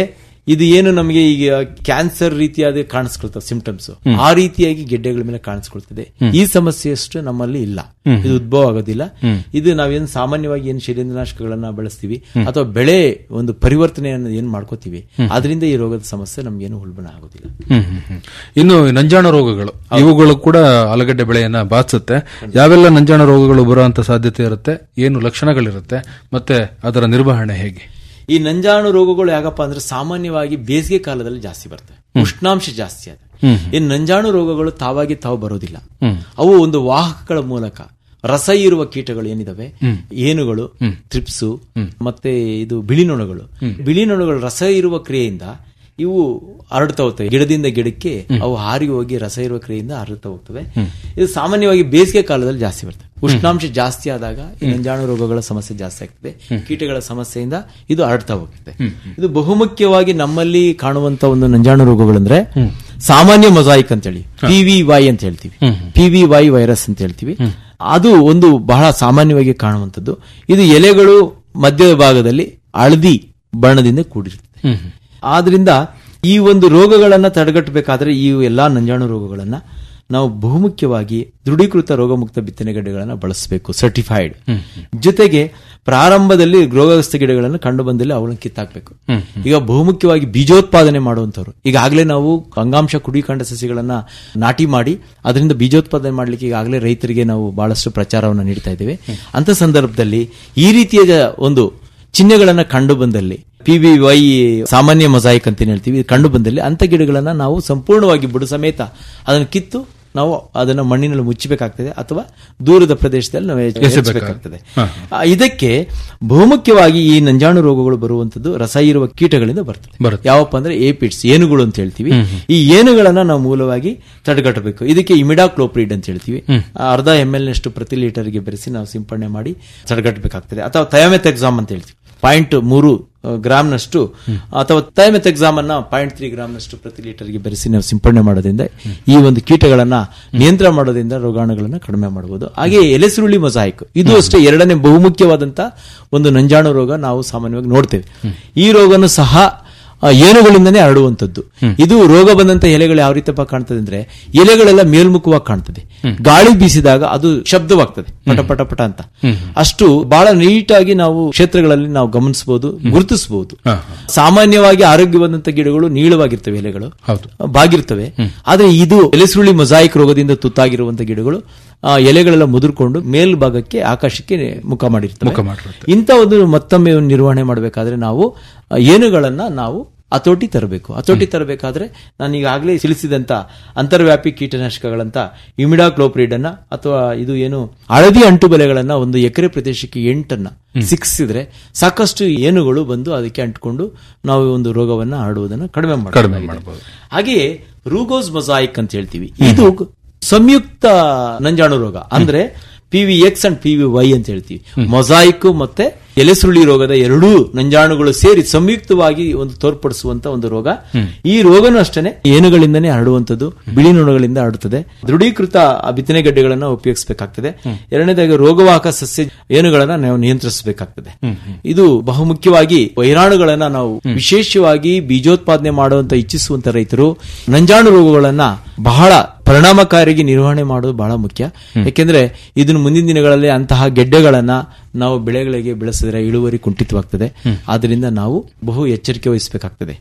ಇದು ಏನು ನಮಗೆ ಈಗ ಕ್ಯಾನ್ಸರ್ ರೀತಿಯಾದ ಕಾಣಿಸ್ಕೊಳ್ತದೆ ಸಿಂಪ್ಟಮ್ಸ್ ಆ ರೀತಿಯಾಗಿ ಗೆಡ್ಡೆಗಳ ಮೇಲೆ ಕಾಣಿಸ್ಕೊಳ್ತದೆ ಈ ಸಮಸ್ಯೆಯಷ್ಟು ನಮ್ಮಲ್ಲಿ ಇಲ್ಲ ಇದು ಉದ್ಭವ ಆಗೋದಿಲ್ಲ ಇದು ನಾವೇನು ಸಾಮಾನ್ಯವಾಗಿ ಏನು ಶಿಲೀಂಧ್ರನಾಶಕಗಳನ್ನ ಬಳಸ್ತೀವಿ ಅಥವಾ ಬೆಳೆ ಒಂದು ಪರಿವರ್ತನೆಯನ್ನು ಏನ್ ಮಾಡ್ಕೋತೀವಿ ಅದರಿಂದ ಈ ರೋಗದ ಸಮಸ್ಯೆ ನಮ್ಗೇನು ಉಲ್ಬಣ ಆಗೋದಿಲ್ಲ ಹ್ಮ್, ಹ್ಮ್, ಹ್ಮ್. ಇನ್ನು ನಂಜಾಣ ರೋಗಗಳು ಇವುಗಳು ಕೂಡ ಆಲೂಗಡ್ಡೆ ಬೆಳೆಯನ್ನ ಬಾಧಿಸುತ್ತೆ ಯಾವೆಲ್ಲ ನಂಜಾಣ ರೋಗಗಳು ಬರುವಂತ ಸಾಧ್ಯತೆ ಇರುತ್ತೆ ಏನು ಲಕ್ಷಣಗಳಿರುತ್ತೆ ಮತ್ತೆ ಅದರ ನಿರ್ವಹಣೆ ಹೇಗೆ ಈ ನಂಜಾಣು ರೋಗಗಳು ಯಾಕಪ್ಪ ಅಂದ್ರೆ ಸಾಮಾನ್ಯವಾಗಿ ಬೇಸಿಗೆ ಕಾಲದಲ್ಲಿ ಜಾಸ್ತಿ ಬರ್ತವೆ ಉಷ್ಣಾಂಶ ಜಾಸ್ತಿ ಆದ ಈ ನಂಜಾಣು ರೋಗಗಳು ತಾವಾಗಿ ತಾವು ಬರೋದಿಲ್ಲ ಅವು ಒಂದು ವಾಹಕಗಳ ಮೂಲಕ ರಸ ಇರುವ ಕೀಟಗಳು ಏನಿದಾವೆ ಏನುಗಳು ತ್ರಿಪ್ಸು ಮತ್ತೆ ಇದು ಬಿಳಿ ನೊಣಗಳು ಬಿಳಿ ನೊಣಗಳು ರಸ ಇರುವ ಕ್ರಿಯೆಯಿಂದ ಇವು ಹರಡ್ತಾ ಹೋಗ್ತವೆ ಗಿಡದಿಂದ ಗಿಡಕ್ಕೆ ಅವು ಹಾರಿ ಹೋಗಿ ರಸ ಇರುವ ಕ್ರಿಯೆಯಿಂದ ಹರಡ್ತಾ ಹೋಗ್ತವೆ ಇದು ಸಾಮಾನ್ಯವಾಗಿ ಬೇಸಿಗೆ ಕಾಲದಲ್ಲಿ ಜಾಸ್ತಿ ಬರ್ತವೆ ಉಷ್ಣಾಂಶ ಜಾಸ್ತಿ ಆದಾಗ ಈ ನಂಜಾಣು ರೋಗಗಳ ಸಮಸ್ಯೆ ಜಾಸ್ತಿ ಆಗ್ತದೆ ಕೀಟಗಳ ಸಮಸ್ಯೆಯಿಂದ ಇದು ಹರಡ್ತಾ ಹೋಗ್ತದೆ ಇದು ಬಹುಮುಖ್ಯವಾಗಿ ನಮ್ಮಲ್ಲಿ ಕಾಣುವಂತ ಒಂದು ನಂಜಾಣು ರೋಗಗಳಂದ್ರೆ ಸಾಮಾನ್ಯ ಮೊಸಾಯಿಕ್ ಅಂತೇಳಿ ಪಿ ವಿ ವೈ ಅಂತ ಹೇಳ್ತೀವಿ ಪಿ ವಿ ವೈ ವೈರಸ್ ಅಂತ ಹೇಳ್ತೀವಿ ಅದು ಒಂದು ಬಹಳ ಸಾಮಾನ್ಯವಾಗಿ ಕಾಣುವಂಥದ್ದು ಇದು ಎಲೆಗಳು ಮಧ್ಯದ ಭಾಗದಲ್ಲಿ ಹಳದಿ ಬಣ್ಣದಿಂದ ಕೂಡಿರ್ತದೆ ಆದ್ರಿಂದ ಈ ಒಂದು ರೋಗಗಳನ್ನ ತಡೆಗಟ್ಟಬೇಕಾದ್ರೆ ಈ ಎಲ್ಲಾ ನಂಜಾಣು ರೋಗಗಳನ್ನ ನಾವು ಬಹುಮುಖ್ಯವಾಗಿ ದೃಢೀಕೃತ ರೋಗಮುಕ್ತ ಬಿತ್ತನೆಗಡ್ಡೆಗಳನ್ನ ಬಳಸಬೇಕು ಸರ್ಟಿಫೈಡ್ ಜೊತೆಗೆ ಪ್ರಾರಂಭದಲ್ಲಿ ರೋಗಗ್ರಸ್ತ ಗಿಡಗಳನ್ನು ಕಂಡು ಬಂದಲ್ಲಿ ಅವುಗಳನ್ನು ಕಿತ್ತಾಕ್ಬೇಕು ಈಗ ಬಹುಮುಖ್ಯವಾಗಿ ಬೀಜೋತ್ಪಾದನೆ ಮಾಡುವಂತವ್ರು ಈಗಾಗಲೇ ನಾವು ಅಂಗಾಂಶ ಕುಡಿಕಾಂಡ ಸಸಿಗಳನ್ನ ನಾಟಿ ಮಾಡಿ ಅದರಿಂದ ಬೀಜೋತ್ಪಾದನೆ ಮಾಡ್ಲಿಕ್ಕೆ ಈಗಾಗಲೇ ರೈತರಿಗೆ ನಾವು ಬಹಳಷ್ಟು ಪ್ರಚಾರವನ್ನು ನೀಡ್ತಾ ಇದ್ದೇವೆ ಅಂತ ಸಂದರ್ಭದಲ್ಲಿ ಈ ರೀತಿಯ ಒಂದು ಚಿಹ್ನೆಗಳನ್ನ ಕಂಡು ಬಂದಲ್ಲಿ ಪಿ ವಿ ವೈ ಸಾಮಾನ್ಯ ಮೊಸಾಯಿಕ್ ಅಂತ ಏನ್ ಹೇಳ್ತೀವಿ ಇದು ಕಂಡು ಬಂದಲ್ಲಿ ಅಂತ ಗಿಡಗಳನ್ನ ನಾವು ಸಂಪೂರ್ಣವಾಗಿ ಬುಡ ಸಮೇತ ಅದನ್ನು ಕಿತ್ತು ನಾವು ಅದನ್ನ ಮಣ್ಣಿನಲ್ಲಿ ಮುಚ್ಚಬೇಕಾಗ್ತದೆ ಅಥವಾ ದೂರದ ಪ್ರದೇಶದಲ್ಲಿ ನಾವು ಎಚ್ಚಬೇಕಾಗ್ತದೆ ಇದಕ್ಕೆ ಬಹುಮುಖ್ಯವಾಗಿ ಈ ನಂಜಾಣು ರೋಗಗಳು ಬರುವಂತದ್ದು ರಸ ಇರುವ ಕೀಟಗಳಿಂದ ಬರ್ತದೆ ಬರುತ್ತೆ. ಯಾವಪ್ಪ ಅಂದ್ರೆ ಏಪಿಡ್ಸ್ ಏನುಗಳು ಅಂತ ಹೇಳ್ತೀವಿ ಈ ಏನುಗಳನ್ನ ನಾವು ಮೂಲವಾಗಿ ತಡೆಗಟ್ಟಬೇಕು ಇದಕ್ಕೆ ಇಮಿಡಾಕ್ಲೋಪ್ರಿಡ್ ಅಂತ ಹೇಳ್ತೀವಿ ಆ ಅರ್ಧ ಎಂ ಎಲ್ ನಷ್ಟು ಪ್ರತಿ ಲೀಟರ್ಗೆ ಬೆರೆಸಿ ನಾವು ಸಿಂಪಡಣೆ ಮಾಡಿ ತಡೆಗಟ್ಟಬೇಕಾಗ್ತದೆ ಅಥವಾ ಥಯಾಮೆಥೆಕ್ಸಾಮ್ ಅಂತ ಹೇಳ್ತೀವಿ ಪಾಯಿಂಟ್ ಮೂರು ಗ್ರಾಮ್ನಷ್ಟು ಅಥವಾ ಥೈಮೆಥೆಕ್ಸಾಮ್ ಅನ್ನ ಪಾಯಿಂಟ್ ತ್ರೀ ಗ್ರಾಮ್ನಷ್ಟು ಪ್ರತಿ ಲೀಟರ್ಗೆ ಬೆರೆಸಿ ನಾವು ಸಿಂಪಡಣೆ ಮಾಡೋದ್ರಿಂದ ಈ ಒಂದು ಕೀಟಗಳನ್ನ ನಿಯಂತ್ರಣ ಮಾಡೋದ್ರಿಂದ ರೋಗಾಣುಗಳನ್ನ ಕಡಿಮೆ ಮಾಡಬಹುದು ಹಾಗೆ ಎಲೆಸುರುಳಿ ಮೊಸಾಯಿಕ್ ಇದು ಅಷ್ಟೇ ಎರಡನೇ ಬಹುಮುಖ್ಯವಾದಂತ ಒಂದು ನಂಜಾಣು ರೋಗ ನಾವು ಸಾಮಾನ್ಯವಾಗಿ ನೋಡ್ತೇವೆ ಈ ರೋಗನು ಸಹ ಆ, ಏನುಗಳಿಂದನೇ ಹರಡುವಂತದ್ದು ಇದು ರೋಗ ಬಂದಂತ ಎಲೆಗಳು ಯಾವ ರೀತಿಯಪ್ಪ ಕಾಣ್ತದೆ ಅಂದ್ರೆ ಎಲೆಗಳೆಲ್ಲ ಮೇಲ್ಮುಖವಾಗಿ ಕಾಣ್ತದೆ ಗಾಳಿ ಬೀಸಿದಾಗ ಅದು ಶಬ್ದವಾಗ್ತದೆ ಪಟ ಪಟ ಪಟ ಅಂತ ಅಷ್ಟು ಬಹಳ ನೀಟಾಗಿ ನಾವು ಕ್ಷೇತ್ರಗಳಲ್ಲಿ ನಾವು ಗಮನಿಸಬಹುದು ಗುರುತಿಸಬಹುದು ಸಾಮಾನ್ಯವಾಗಿ ಆರೋಗ್ಯವಾದಂತ ಗಿಡಗಳು ನೀಳವಾಗಿರ್ತವೆ ಎಲೆಗಳು ಹೌದು. ಬಾಗಿರ್ತವೆ ಆದ್ರೆ ಇದು ಎಲೆಸುರುಳಿ ಮೊಸಾಯಿಕ್ ರೋಗದಿಂದ ತುತ್ತಾಗಿರುವಂತ ಗಿಡಗಳು ಆ, ಎಲೆಗಳೆಲ್ಲ ಮುದುರ್ಕೊಂಡು ಮೇಲ್ಭಾಗಕ್ಕೆ ಆಕಾಶಕ್ಕೆ ಮುಖ ಮಾಡಿರ್ತವೆ ಮುಖ ಮಾಡಿರುತ್ತೆ. ಇಂಥ ಒಂದು ಮತ್ತೊಮ್ಮೆ ಒಂದು ನಿರ್ವಹಣೆ ಮಾಡಬೇಕಾದ್ರೆ ನಾವು ಆ, ಏನುಗಳನ್ನ ನಾವು ಹತೋಟಿ ತರಬೇಕು ಹತೋಟಿ ತರಬೇಕಾದ್ರೆ ನಾನು ಈಗಾಗಲೇ ತಿಳಿಸಿದಂತ ಅಂತರ್ವ್ಯಾಪಿ ಕೀಟನಾಶಕಗಳಂತ ಇಮಿಡಾಕ್ಲೋಪ್ರಿಡ್ ಅನ್ನ ಅಥವಾ ಇದು ಏನು ಹಳದಿ ಅಂಟು ಬೆಲೆಗಳನ್ನ ಒಂದು ಎಕರೆ ಪ್ರದೇಶಕ್ಕೆ ಎಂಟನ್ನ ಸಿಕ್ಸಿದ್ರೆ ಸಾಕಷ್ಟು ಏನುಗಳು ಬಂದು ಅದಕ್ಕೆ ಅಂಟಿಕೊಂಡು ನಾವು ಒಂದು ರೋಗವನ್ನ ಹರಡುವುದನ್ನು ಕಡಿಮೆ ಕಡಿಮೆ ಮಾಡಬಹುದು ಮಾಡಬಹುದು ಹಾಗೆಯೇ ರೂಗೋಸ್ ಮೊಸಾಯಿಕ್ ಅಂತ ಹೇಳ್ತೀವಿ ಇದು ಸಂಯುಕ್ತ ನಂಜಾಣು ರೋಗ ಅಂದ್ರೆ P V X and P V Y ಅಂತ ಹೇಳ್ತೀವಿ ಮೊಸಾಯಿಕ್ ಮತ್ತೆ ಎಲೆಸುರುಳಿ ರೋಗದ ಎರಡೂ ನಂಜಾಣುಗಳು ಸೇರಿ ಸಂಯುಕ್ತವಾಗಿ ಒಂದು ತೋರ್ಪಡಿಸುವಂತ ಒಂದು ರೋಗ ಈ ರೋಗನೂ ಅಷ್ಟೇ ಏನುಗಳಿಂದನೇ ಹರಡುವಂತದ್ದು ಬಿಳಿ ನೊಣಗಳಿಂದ ಹರಡುತ್ತದೆ ದೃಢೀಕೃತ ಆ ಬಿತ್ತನೆಗಡ್ಡೆಗಳನ್ನ ಉಪಯೋಗಿಸಬೇಕಾಗ್ತದೆ ಎರಡನೇದಾಗಿ ರೋಗವಾಹಕ ಸಸ್ಯ ಏನುಗಳನ್ನ ನಾವು ನಿಯಂತ್ರಿಸಬೇಕಾಗ್ತದೆ ಇದು ಬಹುಮುಖ್ಯವಾಗಿ ವೈರಾಣುಗಳನ್ನ ನಾವು ವಿಶೇಷವಾಗಿ ಬೀಜೋತ್ಪಾದನೆ ಮಾಡುವಂತ ಇಚ್ಛಿಸುವಂತ ರೈತರು ನಂಜಾಣು ರೋಗಗಳನ್ನ ಬಹಳ ಪರಿಣಾಮಕಾರಿಯಾಗಿ ನಿರ್ವಹಣೆ ಮಾಡೋದು ಬಹಳ ಮುಖ್ಯ ಯಾಕೆಂದ್ರೆ ಇದನ್ನು ಮುಂದಿನ ದಿನಗಳಲ್ಲಿ ಅಂತಹ ಗೆಡ್ಡೆಗಳನ್ನ ನಾವು ಬೆಳೆಗಳಿಗೆ ಬೆಳೆಸಿದ್ರೆ ಇಳುವರಿ ಕುಂಠಿತವಾಗ್ತದೆ ಆದ್ರಿಂದ ನಾವು ಬಹು ಎಚ್ಚರಿಕೆ ವಹಿಸಬೇಕಾಗ್ತದೆ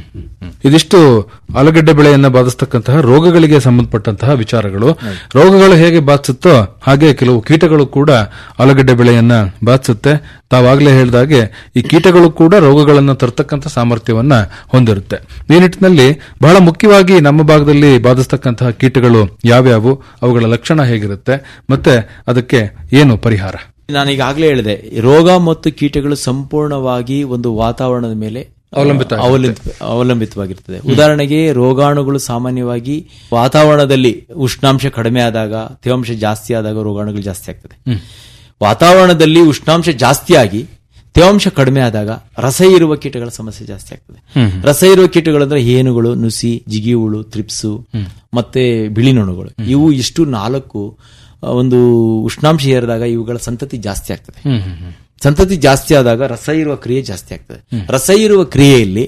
ಇದಿಷ್ಟು ಆಲೂಗಡ್ಡೆ ಬೆಳೆಯನ್ನ ಬಾಧಿಸ್ತಕ್ಕಂತಹ ರೋಗಗಳಿಗೆ ಸಂಬಂಧಪಟ್ಟಂತಹ ವಿಚಾರಗಳು ರೋಗಗಳು ಹೇಗೆ ಬಾಧಿಸುತ್ತೋ ಹಾಗೆ ಕೆಲವು ಕೀಟಗಳು ಕೂಡ ಆಲೂಗಡ್ಡೆ ಬೆಳೆಯನ್ನ ಬಾಧಿಸುತ್ತೆ ತಾವಾಗಲೇ ಹೇಳಿದಾಗೆ ಈ ಕೀಟಗಳು ಕೂಡ ರೋಗಗಳನ್ನು ತರ್ತಕ್ಕಂಥ ಸಾಮರ್ಥ್ಯವನ್ನ ಹೊಂದಿರುತ್ತೆ ಈ ನಿಟ್ಟಿನಲ್ಲಿ ಬಹಳ ಮುಖ್ಯವಾಗಿ ನಮ್ಮ ಭಾಗದಲ್ಲಿ ಬಾಧಿಸ್ತಕ್ಕಂತಹ ಕೀಟಗಳು ಯಾವ್ಯಾವು ಅವುಗಳ ಲಕ್ಷಣ ಹೇಗಿರುತ್ತೆ ಮತ್ತೆ ಅದಕ್ಕೆ ಏನು ಪರಿಹಾರ ನಾನು ಈಗಾಗಲೇ ಹೇಳಿದೆ ರೋಗ ಮತ್ತು ಕೀಟಗಳು ಸಂಪೂರ್ಣವಾಗಿ ಒಂದು ವಾತಾವರಣದ ಮೇಲೆ ಅವಲಂಬಿತ ಅವಲಂಬಿತ ಅವಲಂಬಿತವಾಗಿರ್ತದೆ ಉದಾಹರಣೆಗೆ ರೋಗಾಣುಗಳು ಸಾಮಾನ್ಯವಾಗಿ ವಾತಾವರಣದಲ್ಲಿ ಉಷ್ಣಾಂಶ ಕಡಿಮೆ ಆದಾಗ ತೇವಾಂಶ ಜಾಸ್ತಿ ಆದಾಗ ರೋಗಾಣುಗಳು ಜಾಸ್ತಿ ಆಗ್ತದೆ ವಾತಾವರಣದಲ್ಲಿ ಉಷ್ಣಾಂಶ ಜಾಸ್ತಿ ಆಗಿ ತೇವಾಂಶ ಕಡಿಮೆ ಆದಾಗ ರಸ ಇರುವ ಕೀಟಗಳ ಸಮಸ್ಯೆ ಜಾಸ್ತಿ ಆಗ್ತದೆ ರಸ ಇರುವ ಕೀಟಗಳು ಅಂದ್ರೆ ಹೇನುಗಳು ನುಸಿ ಜಿಗಿ ಹುಳು ತ್ರಿಪ್ಸು ಮತ್ತೆ ಬಿಳಿ ನೊಣಗಳು ಇವು ಇಷ್ಟು ನಾಲ್ಕು ಆ, ಒಂದು ಉಷ್ಣಾಂಶ ಏರಿದಾಗ ಇವುಗಳ ಸಂತತಿ ಜಾಸ್ತಿ ಆಗ್ತದೆ ಸಂತತಿ ಜಾಸ್ತಿ ಆದಾಗ ರಸ ಇರುವ ಕ್ರಿಯೆ ಜಾಸ್ತಿ ಆಗ್ತದೆ ರಸ ಇರುವ ಕ್ರಿಯೆಯಲ್ಲಿ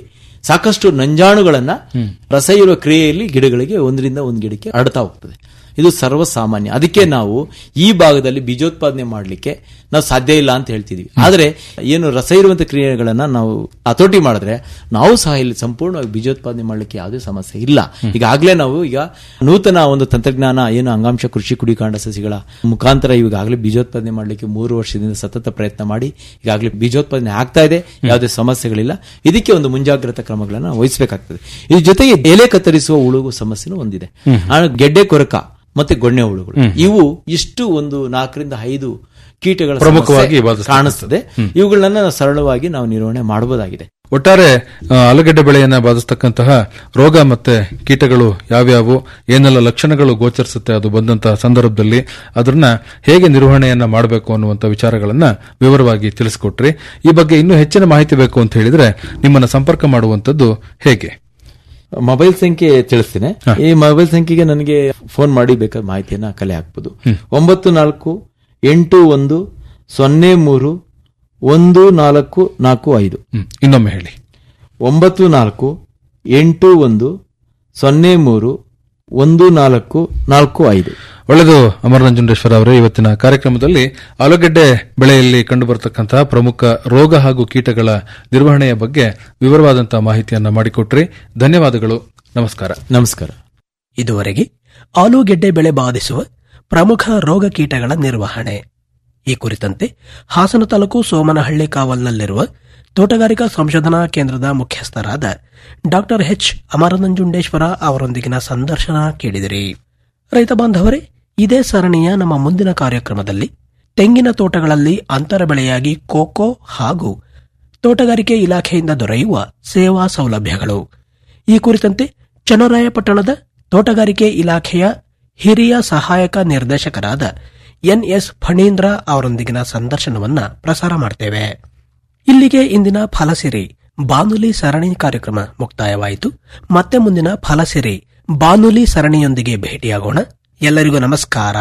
ಸಾಕಷ್ಟು ನಂಜಾಣುಗಳನ್ನ ರಸ ಇರುವ ಕ್ರಿಯೆಯಲ್ಲಿ ಗಿಡಗಳಿಗೆ ಒಂದರಿಂದ ಒಂದು ಗಿಡಕ್ಕೆ ಹರಡ್ತಾ ಹೋಗ್ತದೆ ಇದು ಸರ್ವಸಾಮಾನ್ಯ ಅದಕ್ಕೆ ನಾವು ಈ ಭಾಗದಲ್ಲಿ ಬೀಜೋತ್ಪಾದನೆ ಮಾಡಲಿಕ್ಕೆ ನಾವು ಸಾಧ್ಯ ಇಲ್ಲ ಅಂತ ಹೇಳ್ತಿದೀವಿ ಆದ್ರೆ ಏನು ರಸ ಇರುವಂತ ಕ್ರಿಯೆಗಳನ್ನ ನಾವು ಹತೋಟಿ ಮಾಡಿದ್ರೆ ನಾವು ಸಹ ಇಲ್ಲಿ ಸಂಪೂರ್ಣವಾಗಿ ಬೀಜೋತ್ಪಾದನೆ ಮಾಡಲಿಕ್ಕೆ ಯಾವುದೇ ಸಮಸ್ಯೆ ಇಲ್ಲ ಈಗಾಗಲೇ ನಾವು ಈಗ ನೂತನ ಒಂದು ತಂತ್ರಜ್ಞಾನ ಏನು ಅಂಗಾಂಶ ಕೃಷಿ ಕುಡಿಕಾಂಡ ಸಸಿಗಳ ಮುಖಾಂತರ ಈಗಾಗಲೇ ಬೀಜೋತ್ಪಾದನೆ ಮಾಡಲಿಕ್ಕೆ ಮೂರು ವರ್ಷದಿಂದ ಸತತ ಪ್ರಯತ್ನ ಮಾಡಿ ಈಗಾಗಲೇ ಬೀಜೋತ್ಪಾದನೆ ಆಗ್ತಾ ಇದೆ ಯಾವುದೇ ಸಮಸ್ಯೆಗಳಿಲ್ಲ ಇದಕ್ಕೆ ಒಂದು ಮುಂಜಾಗ್ರತಾ ಕ್ರಮಗಳನ್ನು ವಹಿಸಬೇಕಾಗ್ತದೆ ಇದ್ರ ಜೊತೆಗೆ ಎಲೆ ಕತ್ತರಿಸುವ ಉಳುಗು ಸಮಸ್ಯೆನೂ ಒಂದಿದೆ ಆ ಗೆಡ್ಡೆ ಕೊರಕ ಮತ್ತೆ ಗೊಣ್ಣೆ ಹುಳುಗಳು ಇವು ಇಷ್ಟು ಒಂದು ನಾಲ್ಕರಿಂದ ಐದು ಕೀಟಗಳ ಪ್ರಮುಖವಾಗಿ ಸಮಸ್ಯೆ ಬಾಧಿಸ್ತದೆ. ಕಾಣಿಸ್ತದೆ ಇವುಗಳನ್ನ ನಾವು ಸರಳವಾಗಿ ನಾವು ನಿರ್ವಹಣೆ ಮಾಡಬಹುದಾಗಿದೆ ಒಟ್ಟಾರೆ ಆ, ಆಲೂಗೆಡ್ಡೆ ಬೆಳೆಯನ್ನ ಬಾಧಿಸ್ತಕ್ಕಂತಹ ರೋಗ ಮತ್ತೆ ಕೀಟಗಳು ಯಾವ್ಯಾವು ಏನೆಲ್ಲ ಲಕ್ಷಣಗಳು ಗೋಚರಿಸುತ್ತೆ ಅದು ಬಂದಂತಹ ಸಂದರ್ಭದಲ್ಲಿ ಅದನ್ನ ಹೇಗೆ ನಿರ್ವಹಣೆಯನ್ನ ಮಾಡಬೇಕು ಅನ್ನುವಂತ ವಿಚಾರಗಳನ್ನ ವಿವರವಾಗಿ ತಿಳಿಸಿಕೊಟ್ರಿ ಈ ಬಗ್ಗೆ ಇನ್ನೂ ಹೆಚ್ಚಿನ ಮಾಹಿತಿ ಬೇಕು ಅಂತ ಹೇಳಿದ್ರೆ ನಿಮ್ಮನ್ನ ಸಂಪರ್ಕ ಮಾಡುವಂತದ್ದು ಹೇಗೆ ಮೊಬೈಲ್ ಸಂಖ್ಯೆ ತಿಳಿಸ್ತೇನೆ ಈ ಮೊಬೈಲ್ ಸಂಖ್ಯೆಗೆ ನನಗೆ ಫೋನ್ ಮಾಡಿ ಬೇಕಾದ ಮಾಹಿತಿಯನ್ನ ಕಲೆ ಹಾಕ್ಬೋದು ಒಂಬತ್ತು ನಾಲ್ಕು ಎಂಟು ಒಂದು ಸೊನ್ನೆ ಮೂರು ಒಂದು ನಾಲ್ಕು ನಾಲ್ಕು ಐದು ಹ್ಮ್. ಇನ್ನೊಮ್ಮೆ ಹೇಳಿ ಒಂಬತ್ತು ನಾಲ್ಕು ಎಂಟು ಒಂದು ಸೊನ್ನೆ ಮೂರು ಒಂದು ನಾಲ್ಕು ನಾಲ್ಕು ಐದು ಒಳ್ಳೆಯದು ಅಮರನಂಜುಂಡೇಶ್ವರ ಅವರೇ ಇವತ್ತಿನ ಕಾರ್ಯಕ್ರಮದಲ್ಲಿ ಆಲೂಗೆಡ್ಡೆ ಬೆಳೆಯಲ್ಲಿ ಕಂಡುಬರತಕ್ಕಂತಹ ಪ್ರಮುಖ ರೋಗ ಹಾಗೂ ಕೀಟಗಳ ನಿರ್ವಹಣೆಯ ಬಗ್ಗೆ ವಿವರವಾದಂತಹ ಮಾಹಿತಿಯನ್ನ ಮಾಡಿಕೊಟ್ರಿ ಧನ್ಯವಾದಗಳು ನಮಸ್ಕಾರ ನಮಸ್ಕಾರ ಇದುವರೆಗೆ ಆಲೂಗೆಡ್ಡೆ ಬೆಳೆ ಬಾಧಿಸುವ ಪ್ರಮುಖ ರೋಗ ಕೀಟಗಳ ನಿರ್ವಹಣೆ ಈ ಕುರಿತಂತೆ ಹಾಸನ ತಾಲೂಕು ಸೋಮನಹಳ್ಳಿ ಕಾವಲ್ನಲ್ಲಿರುವ ತೋಟಗಾರಿಕಾ ಸಂಶೋಧನಾ ಕೇಂದ್ರದ ಮುಖ್ಯಸ್ಥರಾದ ಡಾಕ್ಟರ್ ಎಚ್ ಅಮರನಂಜುಂಡೇಶ್ವರ ಅವರೊಂದಿಗಿನ ಸಂದರ್ಶನ ಕೇಳಿದಿರಿ ರೈತ ಬಾಂಧವರೇ ಇದೇ ಸರಣಿಯ ನಮ್ಮ ಮುಂದಿನ ಕಾರ್ಯಕ್ರಮದಲ್ಲಿ ತೆಂಗಿನ ತೋಟಗಳಲ್ಲಿ ಅಂತರ ಬೆಳೆಯಾಗಿ ಕೋಕೋ ಹಾಗೂ ತೋಟಗಾರಿಕೆ ಇಲಾಖೆಯಿಂದ ದೊರೆಯುವ ಸೇವಾ ಸೌಲಭ್ಯಗಳು ಈ ಕುರಿತಂತೆ ಚನ್ನರಾಯಪಟ್ಟಣದ ತೋಟಗಾರಿಕೆ ಇಲಾಖೆಯ ಹಿರಿಯ ಸಹಾಯಕ ನಿರ್ದೇಶಕರಾದ ಎನ್ಎಸ್ ಫಣೀಂದ್ರ ಅವರೊಂದಿಗಿನ ಸಂದರ್ಶನವನ್ನ ಪ್ರಸಾರ ಮಾಡ್ತೇವೆ ಇಲ್ಲಿಗೆ ಇಂದಿನ ಫಲಸಿರಿ ಬಾನುಲಿ ಸರಣಿ ಕಾರ್ಯಕ್ರಮ ಮುಕ್ತಾಯವಾಯಿತು ಮತ್ತೆ ಮುಂದಿನ ಫಲಸಿರಿ ಬಾನುಲಿ ಸರಣಿಯೊಂದಿಗೆ ಭೇಟಿಯಾಗೋಣ ಎಲ್ಲರಿಗೂ ನಮಸ್ಕಾರ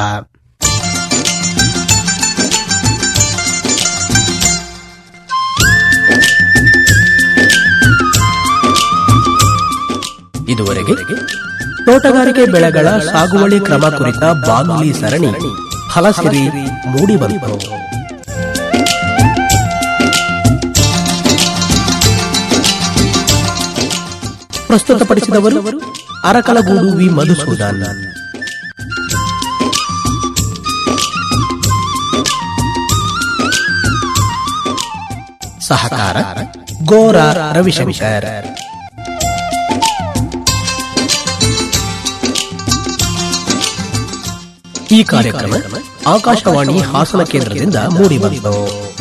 ಇದುವರೆಗೆ ತೋಟಗಾರಿಕೆ ಬೆಳೆಗಳ ಸಾಗುವಳಿ ಕ್ರಮ ಕುರಿತ ಬಾನುಲಿ ಸರಣಿ ಫಲಸಿರಿ ಮೂಡಿಬಂತು ಪ್ರಸ್ತುತಪಡಿಸಿದವರು ಅರಕಲಗೂಡು ವಿ ಮಧುಸೂದನ್ ಸಹಕಾರ ಗೋರ ರವಿಶಂಕರ್ ಈ ಕಾರ್ಯಕ್ರಮ ಆಕಾಶವಾಣಿ ಹಾಸನ ಕೇಂದ್ರದಿಂದ ಮೂಡಿಬಂತು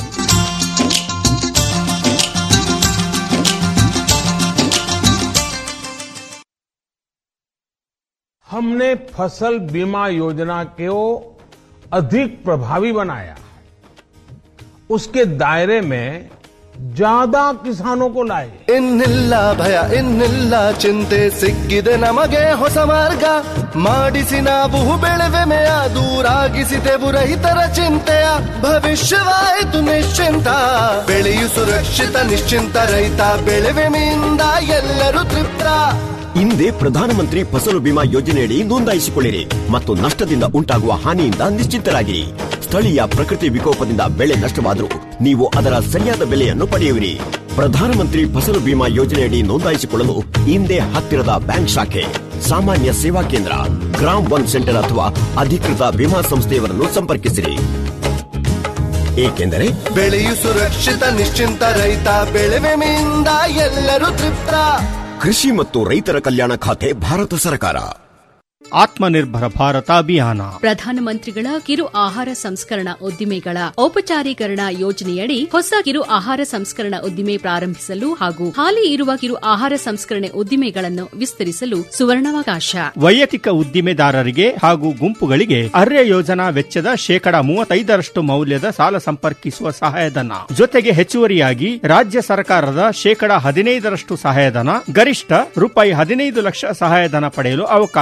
हमने फसल बीमा योजना को अधिक प्रभावी बनाया उसके दायरे में ज्यादा किसानों को लाए ಇನ್ನಿಲ್ಲ ಭಯ ಇನ್ನಿಲ್ಲ ಚಿಂತೆ ಸಿಕ್ಕಿದೆ ನಮಗೆ ಹೊಸ ಮಾರ್ಗ ಮಾಡಿಸಿ ನಾವು ಬೆಳೆವೆಮೆಯ ದೂರಾಗಿಸಿದೆವು ರೈತರ ಚಿಂತೆಯ ಭವಿಷ್ಯವಾಯಿತು ನಿಶ್ಚಿಂತ ಬೆಳೆಯು ಸುರಕ್ಷಿತ ನಿಶ್ಚಿಂತ ರೈತ ಬೆಳೆವೆಮೆಯಿಂದ ಎಲ್ಲರೂ ತೃಪ್ತ ಹಿಂದೆ ಪ್ರಧಾನಮಂತ್ರಿ ಫಸಲು ಬಿಮಾ ಯೋಜನೆಯಡಿ ನೋಂದಾಯಿಸಿಕೊಳ್ಳಿರಿ ಮತ್ತು ನಷ್ಟದಿಂದ ಉಂಟಾಗುವ ಹಾನಿಯಿಂದ ನಿಶ್ಚಿಂತರಾಗಿರಿ ಸ್ಥಳೀಯ ಪ್ರಕೃತಿ ವಿಕೋಪದಿಂದ ಬೆಳೆ ನಷ್ಟವಾದರೂ ನೀವು ಅದರ ಸರಿಯಾದ ಬೆಲೆಯನ್ನು ಪಡೆಯುವಿರಿ ಪ್ರಧಾನಮಂತ್ರಿ ಫಸಲು ಬಿಮಾ ಯೋಜನೆಯಡಿ ನೋಂದಾಯಿಸಿಕೊಳ್ಳಲು ಹಿಂದೆ ಹತ್ತಿರದ ಬ್ಯಾಂಕ್ ಶಾಖೆ ಸಾಮಾನ್ಯ ಸೇವಾ ಕೇಂದ್ರ ಗ್ರಾಮ್ ಒನ್ ಸೆಂಟರ್ ಅಥವಾ ಅಧಿಕೃತ ವಿಮಾ ಸಂಸ್ಥೆಯವರನ್ನು ಸಂಪರ್ಕಿಸಿರಿ ಏಕೆಂದರೆ ಬೆಳೆಯು ಸುರಕ್ಷಿತ ನಿಶ್ಚಿಂತ ರೈತ ಬೆಳೆವೆಮೆಯಿಂದ ಎಲ್ಲರೂ ತೃಪ್ತ ಕೃಷಿ ಮತ್ತು ರೈತರ ಕಲ್ಯಾಣ ಖಾತೆ ಭಾರತ ಸರ್ಕಾರ ಆತ್ಮನಿರ್ಭರ ಭಾರತ ಅಭಿಯಾನ ಪ್ರಧಾನಮಂತ್ರಿಗಳ ಕಿರು ಆಹಾರ ಸಂಸ್ಕರಣಾ ಉದ್ದಿಮೆಗಳ ಔಪಚಾರೀಕರಣ ಯೋಜನೆಯಡಿ ಹೊಸ ಕಿರು ಆಹಾರ ಸಂಸ್ಕರಣಾ ಉದ್ದಿಮೆ ಪ್ರಾರಂಭಿಸಲು ಹಾಗೂ ಹಾಲಿ ಇರುವ ಕಿರು ಆಹಾರ ಸಂಸ್ಕರಣೆ ಉದ್ದಿಮೆಗಳನ್ನು ವಿಸ್ತರಿಸಲು ಸುವರ್ಣಾವಕಾಶ ವೈಯಕ್ತಿಕ ಉದ್ದಿಮೆದಾರರಿಗೆ ಹಾಗೂ ಗುಂಪುಗಳಿಗೆ ಅರ್ಯ ಯೋಜನಾ ವೆಚ್ಚದ ಶೇಕಡ ಮೂವತ್ತೈದರಷ್ಟು ಮೌಲ್ಯದ ಸಾಲ ಸಂಪರ್ಕಿಸುವ ಸಹಾಯಧನ ಜೊತೆಗೆ ಹೆಚ್ಚುವರಿಯಾಗಿ ರಾಜ್ಯ ಸರ್ಕಾರದ ಶೇಕಡ ಹದಿನೈದರಷ್ಟು ಸಹಾಯಧನ ಗರಿಷ್ಠ ರೂಪಾಯಿ ಹದಿನೈದು ಲಕ್ಷ ಸಹಾಯಧನ ಪಡೆಯಲು ಅವಕಾಶ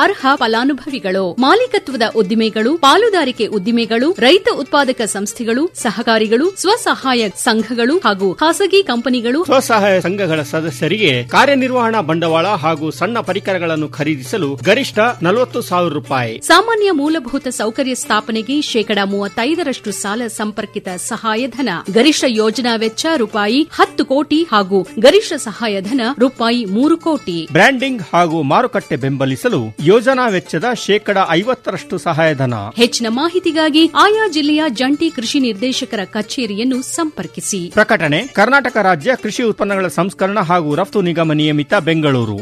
ಅರ್ಹ ಫಲಾನುಭವಿಗಳು ಮಾಲೀಕತ್ವದ ಉದ್ದಿಮೆಗಳು ಪಾಲುದಾರಿಕೆ ಉದ್ದಿಮೆಗಳು ರೈತ ಉತ್ಪಾದಕ ಸಂಸ್ಥೆಗಳು ಸಹಕಾರಿಗಳು ಸ್ವಸಹಾಯ ಸಂಘಗಳು ಹಾಗೂ ಖಾಸಗಿ ಕಂಪನಿಗಳು ಸ್ವಸಹಾಯ ಸಂಘಗಳ ಸದಸ್ಯರಿಗೆ ಕಾರ್ಯನಿರ್ವಹಣಾ ಬಂಡವಾಳ ಹಾಗೂ ಸಣ್ಣ ಪರಿಕರಗಳನ್ನು ಖರೀದಿಸಲು ಗರಿಷ್ಠ ನಲವತ್ತು ಸಾವಿರ ರೂಪಾಯಿ ಸಾಮಾನ್ಯ ಮೂಲಭೂತ ಸೌಕರ್ಯ ಸ್ಥಾಪನೆಗೆ ಶೇಕಡಾ ಮೂವತ್ತೈದರಷ್ಟು ಸಾಲ ಸಂಪರ್ಕಿತ ಸಹಾಯಧನ ಗರಿಷ್ಠ ಯೋಜನಾ ವೆಚ್ಚ ರೂಪಾಯಿ ಹತ್ತು ಕೋಟಿ ಹಾಗೂ ಗರಿಷ್ಠ ಸಹಾಯಧನ ರೂಪಾಯಿ ಮೂರು ಕೋಟಿ ಬ್ರ್ಯಾಂಡಿಂಗ್ ಹಾಗೂ ಮಾರುಕಟ್ಟೆ ಬೆಂಬಲಿಸಲು ಯೋಜನಾ ವೆಚ್ಚದ ಶೇಕಡಾ ಐವತ್ತರಷ್ಟು ಸಹಾಯಧನ ಹೆಚ್ಚಿನ ಮಾಹಿತಿಗಾಗಿ ಆಯಾ ಜಿಲ್ಲೆಯ ಜಂಟಿ ಕೃಷಿ ನಿರ್ದೇಶಕರ ಕಚೇರಿಯನ್ನು ಸಂಪರ್ಕಿಸಿ ಪ್ರಕಟಣೆ ಕರ್ನಾಟಕ ರಾಜ್ಯ ಕೃಷಿ ಉತ್ಪನ್ನಗಳ ಸಂಸ್ಕರಣ ಹಾಗೂ ರಫ್ತು ನಿಗಮ ನಿಯಮಿತ ಬೆಂಗಳೂರು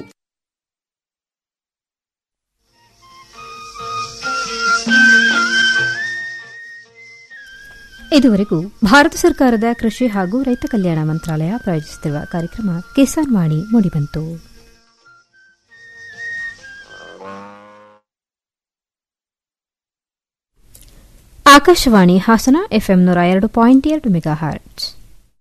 ಇದುವರೆಗೂ ಭಾರತ ಸರ್ಕಾರದ ಕೃಷಿ ಹಾಗೂ ರೈತ ಕಲ್ಯಾಣ ಮಂತ್ರಾಲಯ ಪ್ರಾಯೋಜಿಸುತ್ತಿರುವ ಕಾರ್ಯಕ್ರಮ ಕಿಸಾನ್ ವಾಣಿ ಮೂಡಿಬಂತು ಆಕಾಶವಾಣಿ ಹಾಸನ ಎಫ್ಎಂ ನೂರ ಎರಡು ಪಾಯಿಂಟ್ ಎರಡು ಮೆಗಾ ಹರ್ಟ್ಸ್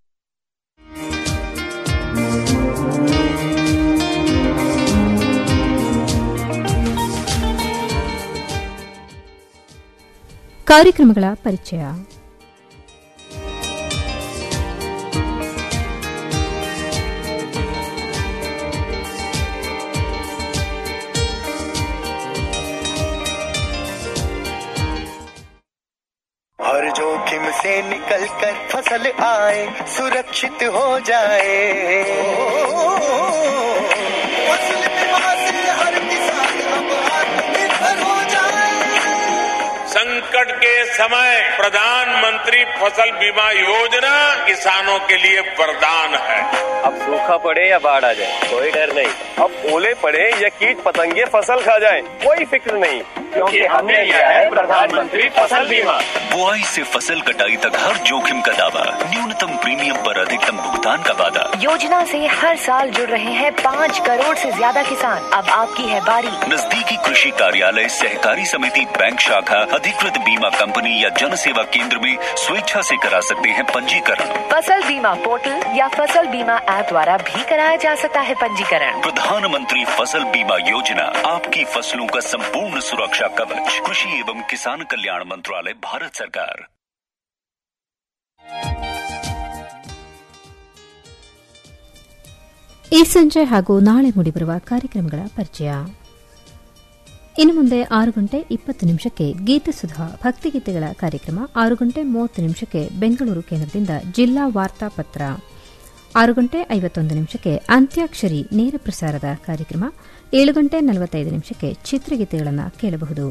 ಕಾರ್ಯಕ್ರಮಗಳ ಪರಿಚಯ हर जोखिम से निकल कर फसल आए सुरक्षित हो जाए फसल बीमा से हर किसान अब आत्मनिर्भर हो जाए संकट के समय प्रधानमंत्री फसल बीमा योजना किसानों के लिए वरदान है अब सूखा पड़े या बाढ़ आ जाए कोई डर नहीं अब ओले पड़े या कीट पतंगे फसल खा जाए कोई फिक्र नहीं क्योंकि हमने लिया है प्रधानमंत्री फसल बीमा बुआई से फसल कटाई तक हर जोखिम का दावा न्यूनतम प्रीमियम पर अधिकतम भुगतान का वादा योजना से हर साल जुड़ रहे हैं पाँच करोड़ से ज्यादा किसान अब आपकी है बारी नजदीकी कृषि कार्यालय सहकारी समिति बैंक शाखा अधिकृत बीमा कंपनी या जन सेवा केंद्र में स्वेच्छा से करा सकते हैं पंजीकरण फसल बीमा पोर्टल या फसल बीमा ऐप द्वारा भी कराया जा सकता है पंजीकरण प्रधानमंत्री फसल बीमा योजना आपकी फसलों का संपूर्ण सुरक्षा कवच कृषि एवं किसान कल्याण मंत्रालय भारत सरकार ಈ ಸಂಜೆ ಹಾಗೂ ನಾಳೆ ಮೂಡಿಬರುವ ಕಾರ್ಯಕ್ರಮಗಳ ಪರಿಚಯ ಇನ್ನು ಮುಂದೆ ಆರು ಗಂಟೆ ಇಪ್ಪತ್ತು ನಿಮಿಷಕ್ಕೆ ಗೀತಸುಧಾ ಭಕ್ತಿಗೀತೆಗಳ ಕಾರ್ಯಕ್ರಮ ಆರು ಗಂಟೆ ಮೂವತ್ತು ನಿಮಿಷಕ್ಕೆ ಬೆಂಗಳೂರು ಕೇಂದ್ರದಿಂದ ಜಿಲ್ಲಾ ವಾರ್ತಾ ಪತ್ರ ಆರು ಗಂಟೆ ಐವತ್ತೊಂದು ನಿಮಿಷಕ್ಕೆ ಅಂತ್ಯಾಕ್ಷರಿ ನೇರ ಪ್ರಸಾರದ ಕಾರ್ಯಕ್ರಮ ಏಳು ಗಂಟೆ ನಲವತ್ತೈದು ನಿಮಿಷಕ್ಕೆ ಚಿತ್ರಗೀತೆಗಳನ್ನು ಕೇಳಬಹುದು